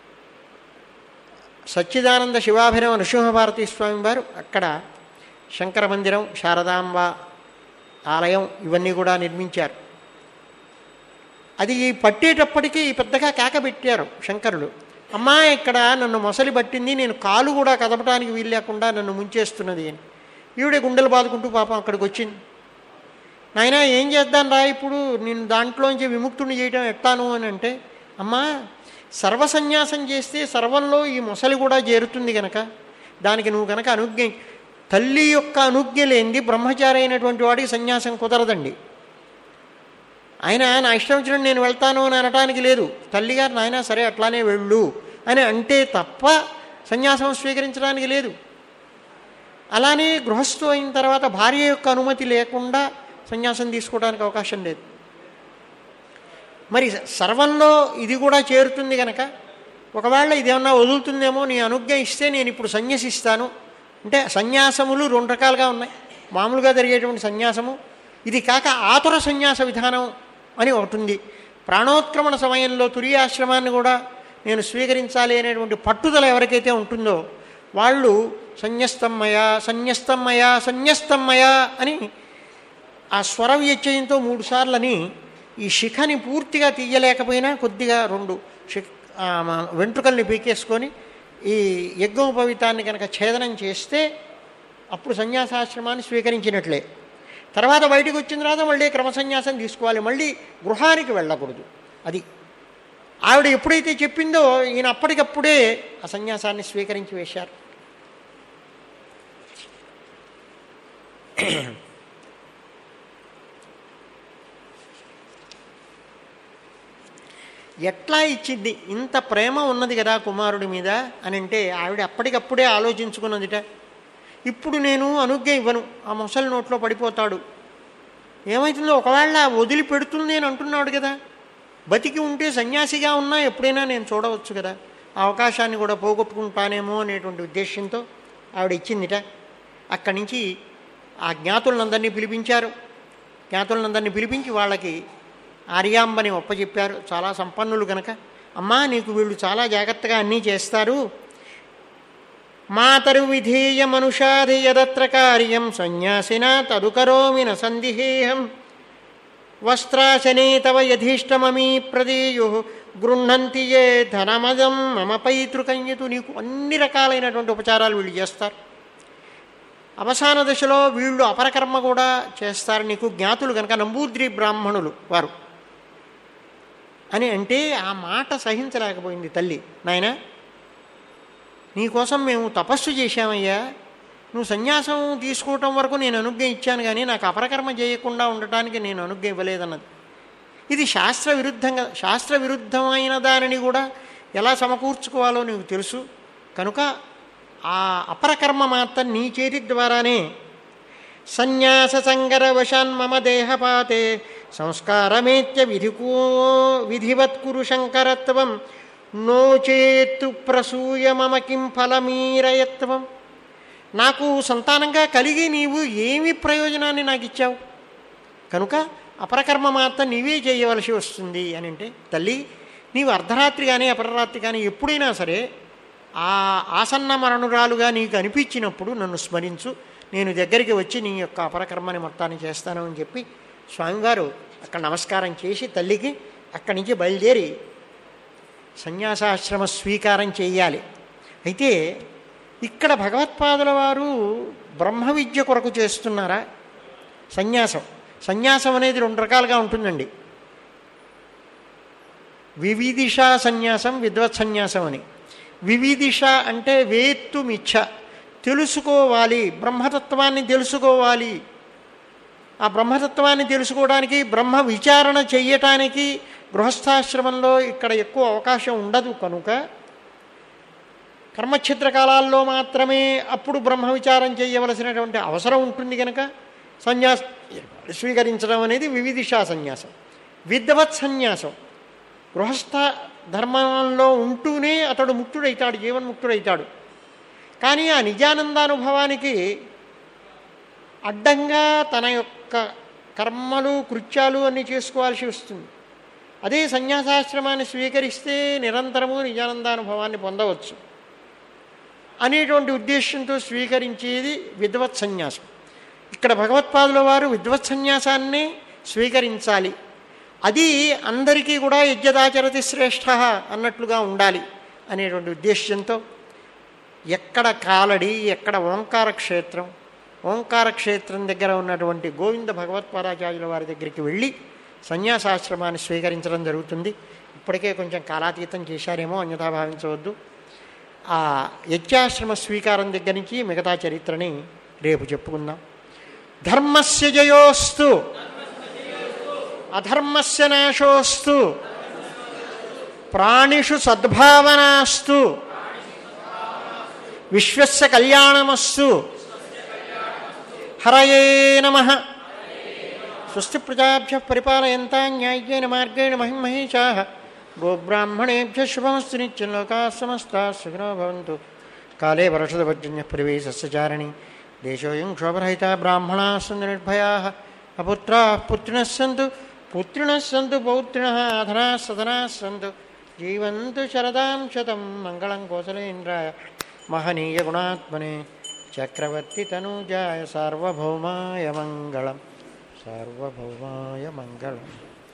సచ్చిదానంద శివాభినవ నృసింహభారతీ స్వామి వారు అక్కడ శంకర మందిరం శారదాంబ ఆలయం ఇవన్నీ కూడా నిర్మించారు అది పట్టేటప్పటికీ పెద్దగా కేక పెట్టారు శంకరుడు అమ్మా ఇక్కడ నన్ను మొసలి పట్టింది నేను కాలు కూడా కదపడానికి వీలు లేకుండా నన్ను ముంచేస్తున్నది అని ఈవిడే గుండెలు బాదుకుంటూ పాపం అక్కడికి వచ్చింది నాయనా ఏం చేద్దాం రా ఇప్పుడు నేను దాంట్లోంచి విముక్తుని చేయడం ఎట్టాను అని అంటే అమ్మా సర్వసన్యాసం చేస్తే సర్వంలో ఈ మొసలి కూడా చేరుతుంది గనక దానికి నువ్వు గనక అనుజ్ఞ తల్లి యొక్క అనుజ్ఞ లేనిది బ్రహ్మచారి అయినటువంటి వాడికి సన్యాసం కుదరదండి ఆయన నా ఇష్టం వచ్చినట్టు నేను వెళ్తాను అని అనటానికి లేదు తల్లిగారు నాయన సరే అట్లానే వెళ్ళు అని అంటే తప్ప సన్యాసం స్వీకరించడానికి లేదు అలానే గృహస్థు అయిన తర్వాత భార్య యొక్క అనుమతి లేకుండా సన్యాసం తీసుకోవడానికి అవకాశం లేదు మరి సర్వంలో ఇది కూడా చేరుతుంది కనుక ఒకవేళ ఇదేమన్నా వదులుతుందేమో నీ అనుజ్ఞ ఇస్తే నేను ఇప్పుడు సన్యసిస్తాను అంటే సన్యాసములు రెండు రకాలుగా ఉన్నాయి మామూలుగా జరిగేటువంటి సన్యాసము ఇది కాక ఆతుర సన్యాస విధానం అని ఒకటి ఉంది ప్రాణోత్క్రమణ సమయంలో తురియాశ్రమాన్ని కూడా నేను స్వీకరించాలి అనేటువంటి పట్టుదల ఎవరికైతే ఉంటుందో వాళ్ళు సన్యస్తమ్మయా సన్యస్తమ్మయా సన్యస్తమ్మయా అని ఆ స్వర వ్యత్యయంతో మూడు సార్లని ఈ శిఖని పూర్తిగా తీయలేకపోయినా కొద్దిగా రెండు శిఖ ఆ, మ- వెంట్రుకల్ని పీకేసుకొని ఈ యజ్ఞోపవితాన్ని కనుక ఛేదనం చేస్తే అప్పుడు సన్యాసాశ్రమాన్ని స్వీకరించినట్లే తర్వాత బయటికి వచ్చిన తర్వాత మళ్ళీ క్రమసన్యాసం తీసుకోవాలి మళ్ళీ గృహానికి వెళ్ళకూడదు అది ఆవిడ ఎప్పుడైతే చెప్పిందో ఈయన అప్పటికప్పుడే ఆ సన్యాసాన్ని స్వీకరించి వేశారు ఎట్లా ఇచ్చింది ఇంత ప్రేమ ఉన్నది కదా కుమారుడి మీద అని అంటే ఆవిడ అప్పటికప్పుడే ఆలోచించుకున్నదిట ఇప్పుడు నేను అనుజ్ఞ ఇవ్వను ఆ ముసలి నోట్లో పడిపోతాడు ఏమవుతుందో ఒకవేళ వదిలిపెడుతుంది అని అంటున్నాడు కదా బతికి ఉంటే సన్యాసిగా ఉన్నా ఎప్పుడైనా నేను చూడవచ్చు కదా ఆ అవకాశాన్ని కూడా పోగొట్టుకుంటానేమో అనేటువంటి ఉద్దేశంతో ఆవిడ ఇచ్చిందిట అక్కడి నుంచి ఆ జ్ఞాతులందరినీ పిలిపించారు జ్ఞాతులందరినీ పిలిపించి వాళ్ళకి ఆర్యాంబని ఒప్పచెప్పారు చాలా సంపన్నులు గనక అమ్మా నీకు వీళ్ళు చాలా జాగ్రత్తగా అన్నీ చేస్తారు మాతరు విధేయ మనుషాది యదత్ర కార్యం సన్యాసిన తదుకరోమి న సందిహేహం వస్త్రాశనే తవ యథిష్టమమీ ప్రదేయు గృహంతి ఏ ధనమదం మమ పైతృకన్యతు నీకు అన్ని రకాలైనటువంటి ఉపచారాలు వీళ్ళు చేస్తారు అవసాన దశలో వీళ్ళు అపరకర్మ కూడా చేస్తారు నీకు జ్ఞాతులు కనుక నంబూద్రి బ్రాహ్మణులు వారు అని అంటే ఆ మాట సహించలేకపోయింది తల్లి నాయనా నీకోసం మేము తపస్సు చేశామయ్యా నువ్వు సన్యాసం తీసుకోవటం వరకు నేను అనుజ్ఞ ఇచ్చాను కానీ నాకు అపరకర్మ చేయకుండా ఉండటానికి నేను అనుజ్ఞ ఇవ్వలేదన్నది ఇది శాస్త్ర విరుద్ధంగా శాస్త్ర విరుద్ధమైన దానిని కూడా ఎలా సమకూర్చుకోవాలో నీకు తెలుసు కనుక ఆ అపరకర్మ మాత్రం నీ చేతి ద్వారానే సన్యాస సంగర వశాన్ మమ దేహపాతే సంస్కారమేత్య విధికూ విధివత్ కురు శంకరత్వం నో చేత్తు ప్రసూయ మమ కిం ఫలమీరయత్వం నాకు సంతానంగా కలిగి నీవు ఏమి ప్రయోజనాన్ని నాకు ఇచ్చావు కనుక అపరకర్మ మాత్రం నీవే చేయవలసి వస్తుంది అని అంటే తల్లి నీవు అర్ధరాత్రి కానీ అపరరాత్రి కానీ ఎప్పుడైనా సరే ఆ ఆసన్న మరణురాలుగా నీకు అనిపించినప్పుడు నన్ను స్మరించు నేను దగ్గరికి వచ్చి నీ యొక్క అపరకర్మని మొత్తాన్ని చేస్తాను అని చెప్పి స్వామివారు అక్కడ నమస్కారం చేసి తల్లికి అక్కడి నుంచి బయలుదేరి సన్యాసాశ్రమ స్వీకారం చేయాలి అయితే ఇక్కడ భగవత్పాదుల వారు బ్రహ్మ విద్య కొరకు చేస్తున్నారా సన్యాసం సన్యాసం అనేది రెండు రకాలుగా ఉంటుందండి వివిదిష సన్యాసం విద్వత్ సన్యాసం అని వివిదిష అంటే వేత్తు మిచ్చ తెలుసుకోవాలి బ్రహ్మతత్వాన్ని తెలుసుకోవాలి ఆ బ్రహ్మతత్వాన్ని తెలుసుకోవడానికి బ్రహ్మ విచారణ చెయ్యటానికి గృహస్థాశ్రమంలో ఇక్కడ ఎక్కువ అవకాశం ఉండదు కనుక కర్మక్షేత్ర కాలాల్లో మాత్రమే అప్పుడు బ్రహ్మ విచారం చేయవలసినటువంటి అవసరం ఉంటుంది కనుక సన్యాసం స్వీకరించడం అనేది వివిధిషా సన్యాసం విద్వత్ సన్యాసం గృహస్థ ధర్మంలో ఉంటూనే అతడు ముక్తుడైతాడు జీవన్ముక్తుడైతాడు కానీ ఆ నిజానందానుభవానికి అడ్డంగా తన యొక్క కర్మలు కృత్యాలు అన్నీ చేసుకోవాల్సి వస్తుంది అదే సన్యాసాశ్రమాన్ని స్వీకరిస్తే నిరంతరము నిజానందానుభవాన్ని పొందవచ్చు అనేటువంటి ఉద్దేశంతో స్వీకరించేది విద్వత్ సన్యాసం ఇక్కడ భగవత్పాదుల వారు విద్వత్ సన్యాసాన్ని స్వీకరించాలి అది అందరికీ కూడా యజ్ఞదాచరతి శ్రేష్ఠ అన్నట్లుగా ఉండాలి అనేటువంటి ఉద్దేశ్యంతో ఎక్కడ కాలడి ఎక్కడ ఓంకార క్షేత్రం ఓంకార క్షేత్రం దగ్గర ఉన్నటువంటి గోవింద భగవత్పాదాచార్యుల వారి దగ్గరికి వెళ్ళి సన్యాసాశ్రమాన్ని స్వీకరించడం జరుగుతుంది ఇప్పటికే కొంచెం కాలాతీతం చేశారేమో అన్యథా భావించవద్దు ఆ యజ్ఞాశ్రమ స్వీకారం దగ్గర నుంచి మిగతా చరిత్రని రేపు చెప్పుకుందాం ధర్మస్య జయోస్తు అధర్మస్య నాశోస్తు ప్రాణిషు సద్భావనాస్తు విశ్వస్య కళ్యాణమస్సు హరయే నమ స్వస్తి ప్రజాభ్య పరిపాలయంతా న్యాయ్యేన మార్గేణ మహిమహేషా గోబ్రాహ్మణేభ్య శుభమస్తు నిత్యం లోకా సమస్తా సుఖినో భవంతు కాలే వర్షదపర్జన్య పరివేశస్యచారిణి దేశోయం క్షోభరహిత బ్రాహ్మణా సంతు నిర్భయా అపుత్రా పుత్రిణः సంతు పుత్రిణः సంతు పౌత్రిణः అధనా సదనా సంతు జీవంతు శరదాం శతం మంగళం కోసలేంద్రాయ మహనీయ గుణాత్మనే చక్రవర్తి తనూజాయ సార్వభౌమాయ మంగళం సార్వభౌమాయ మంగళం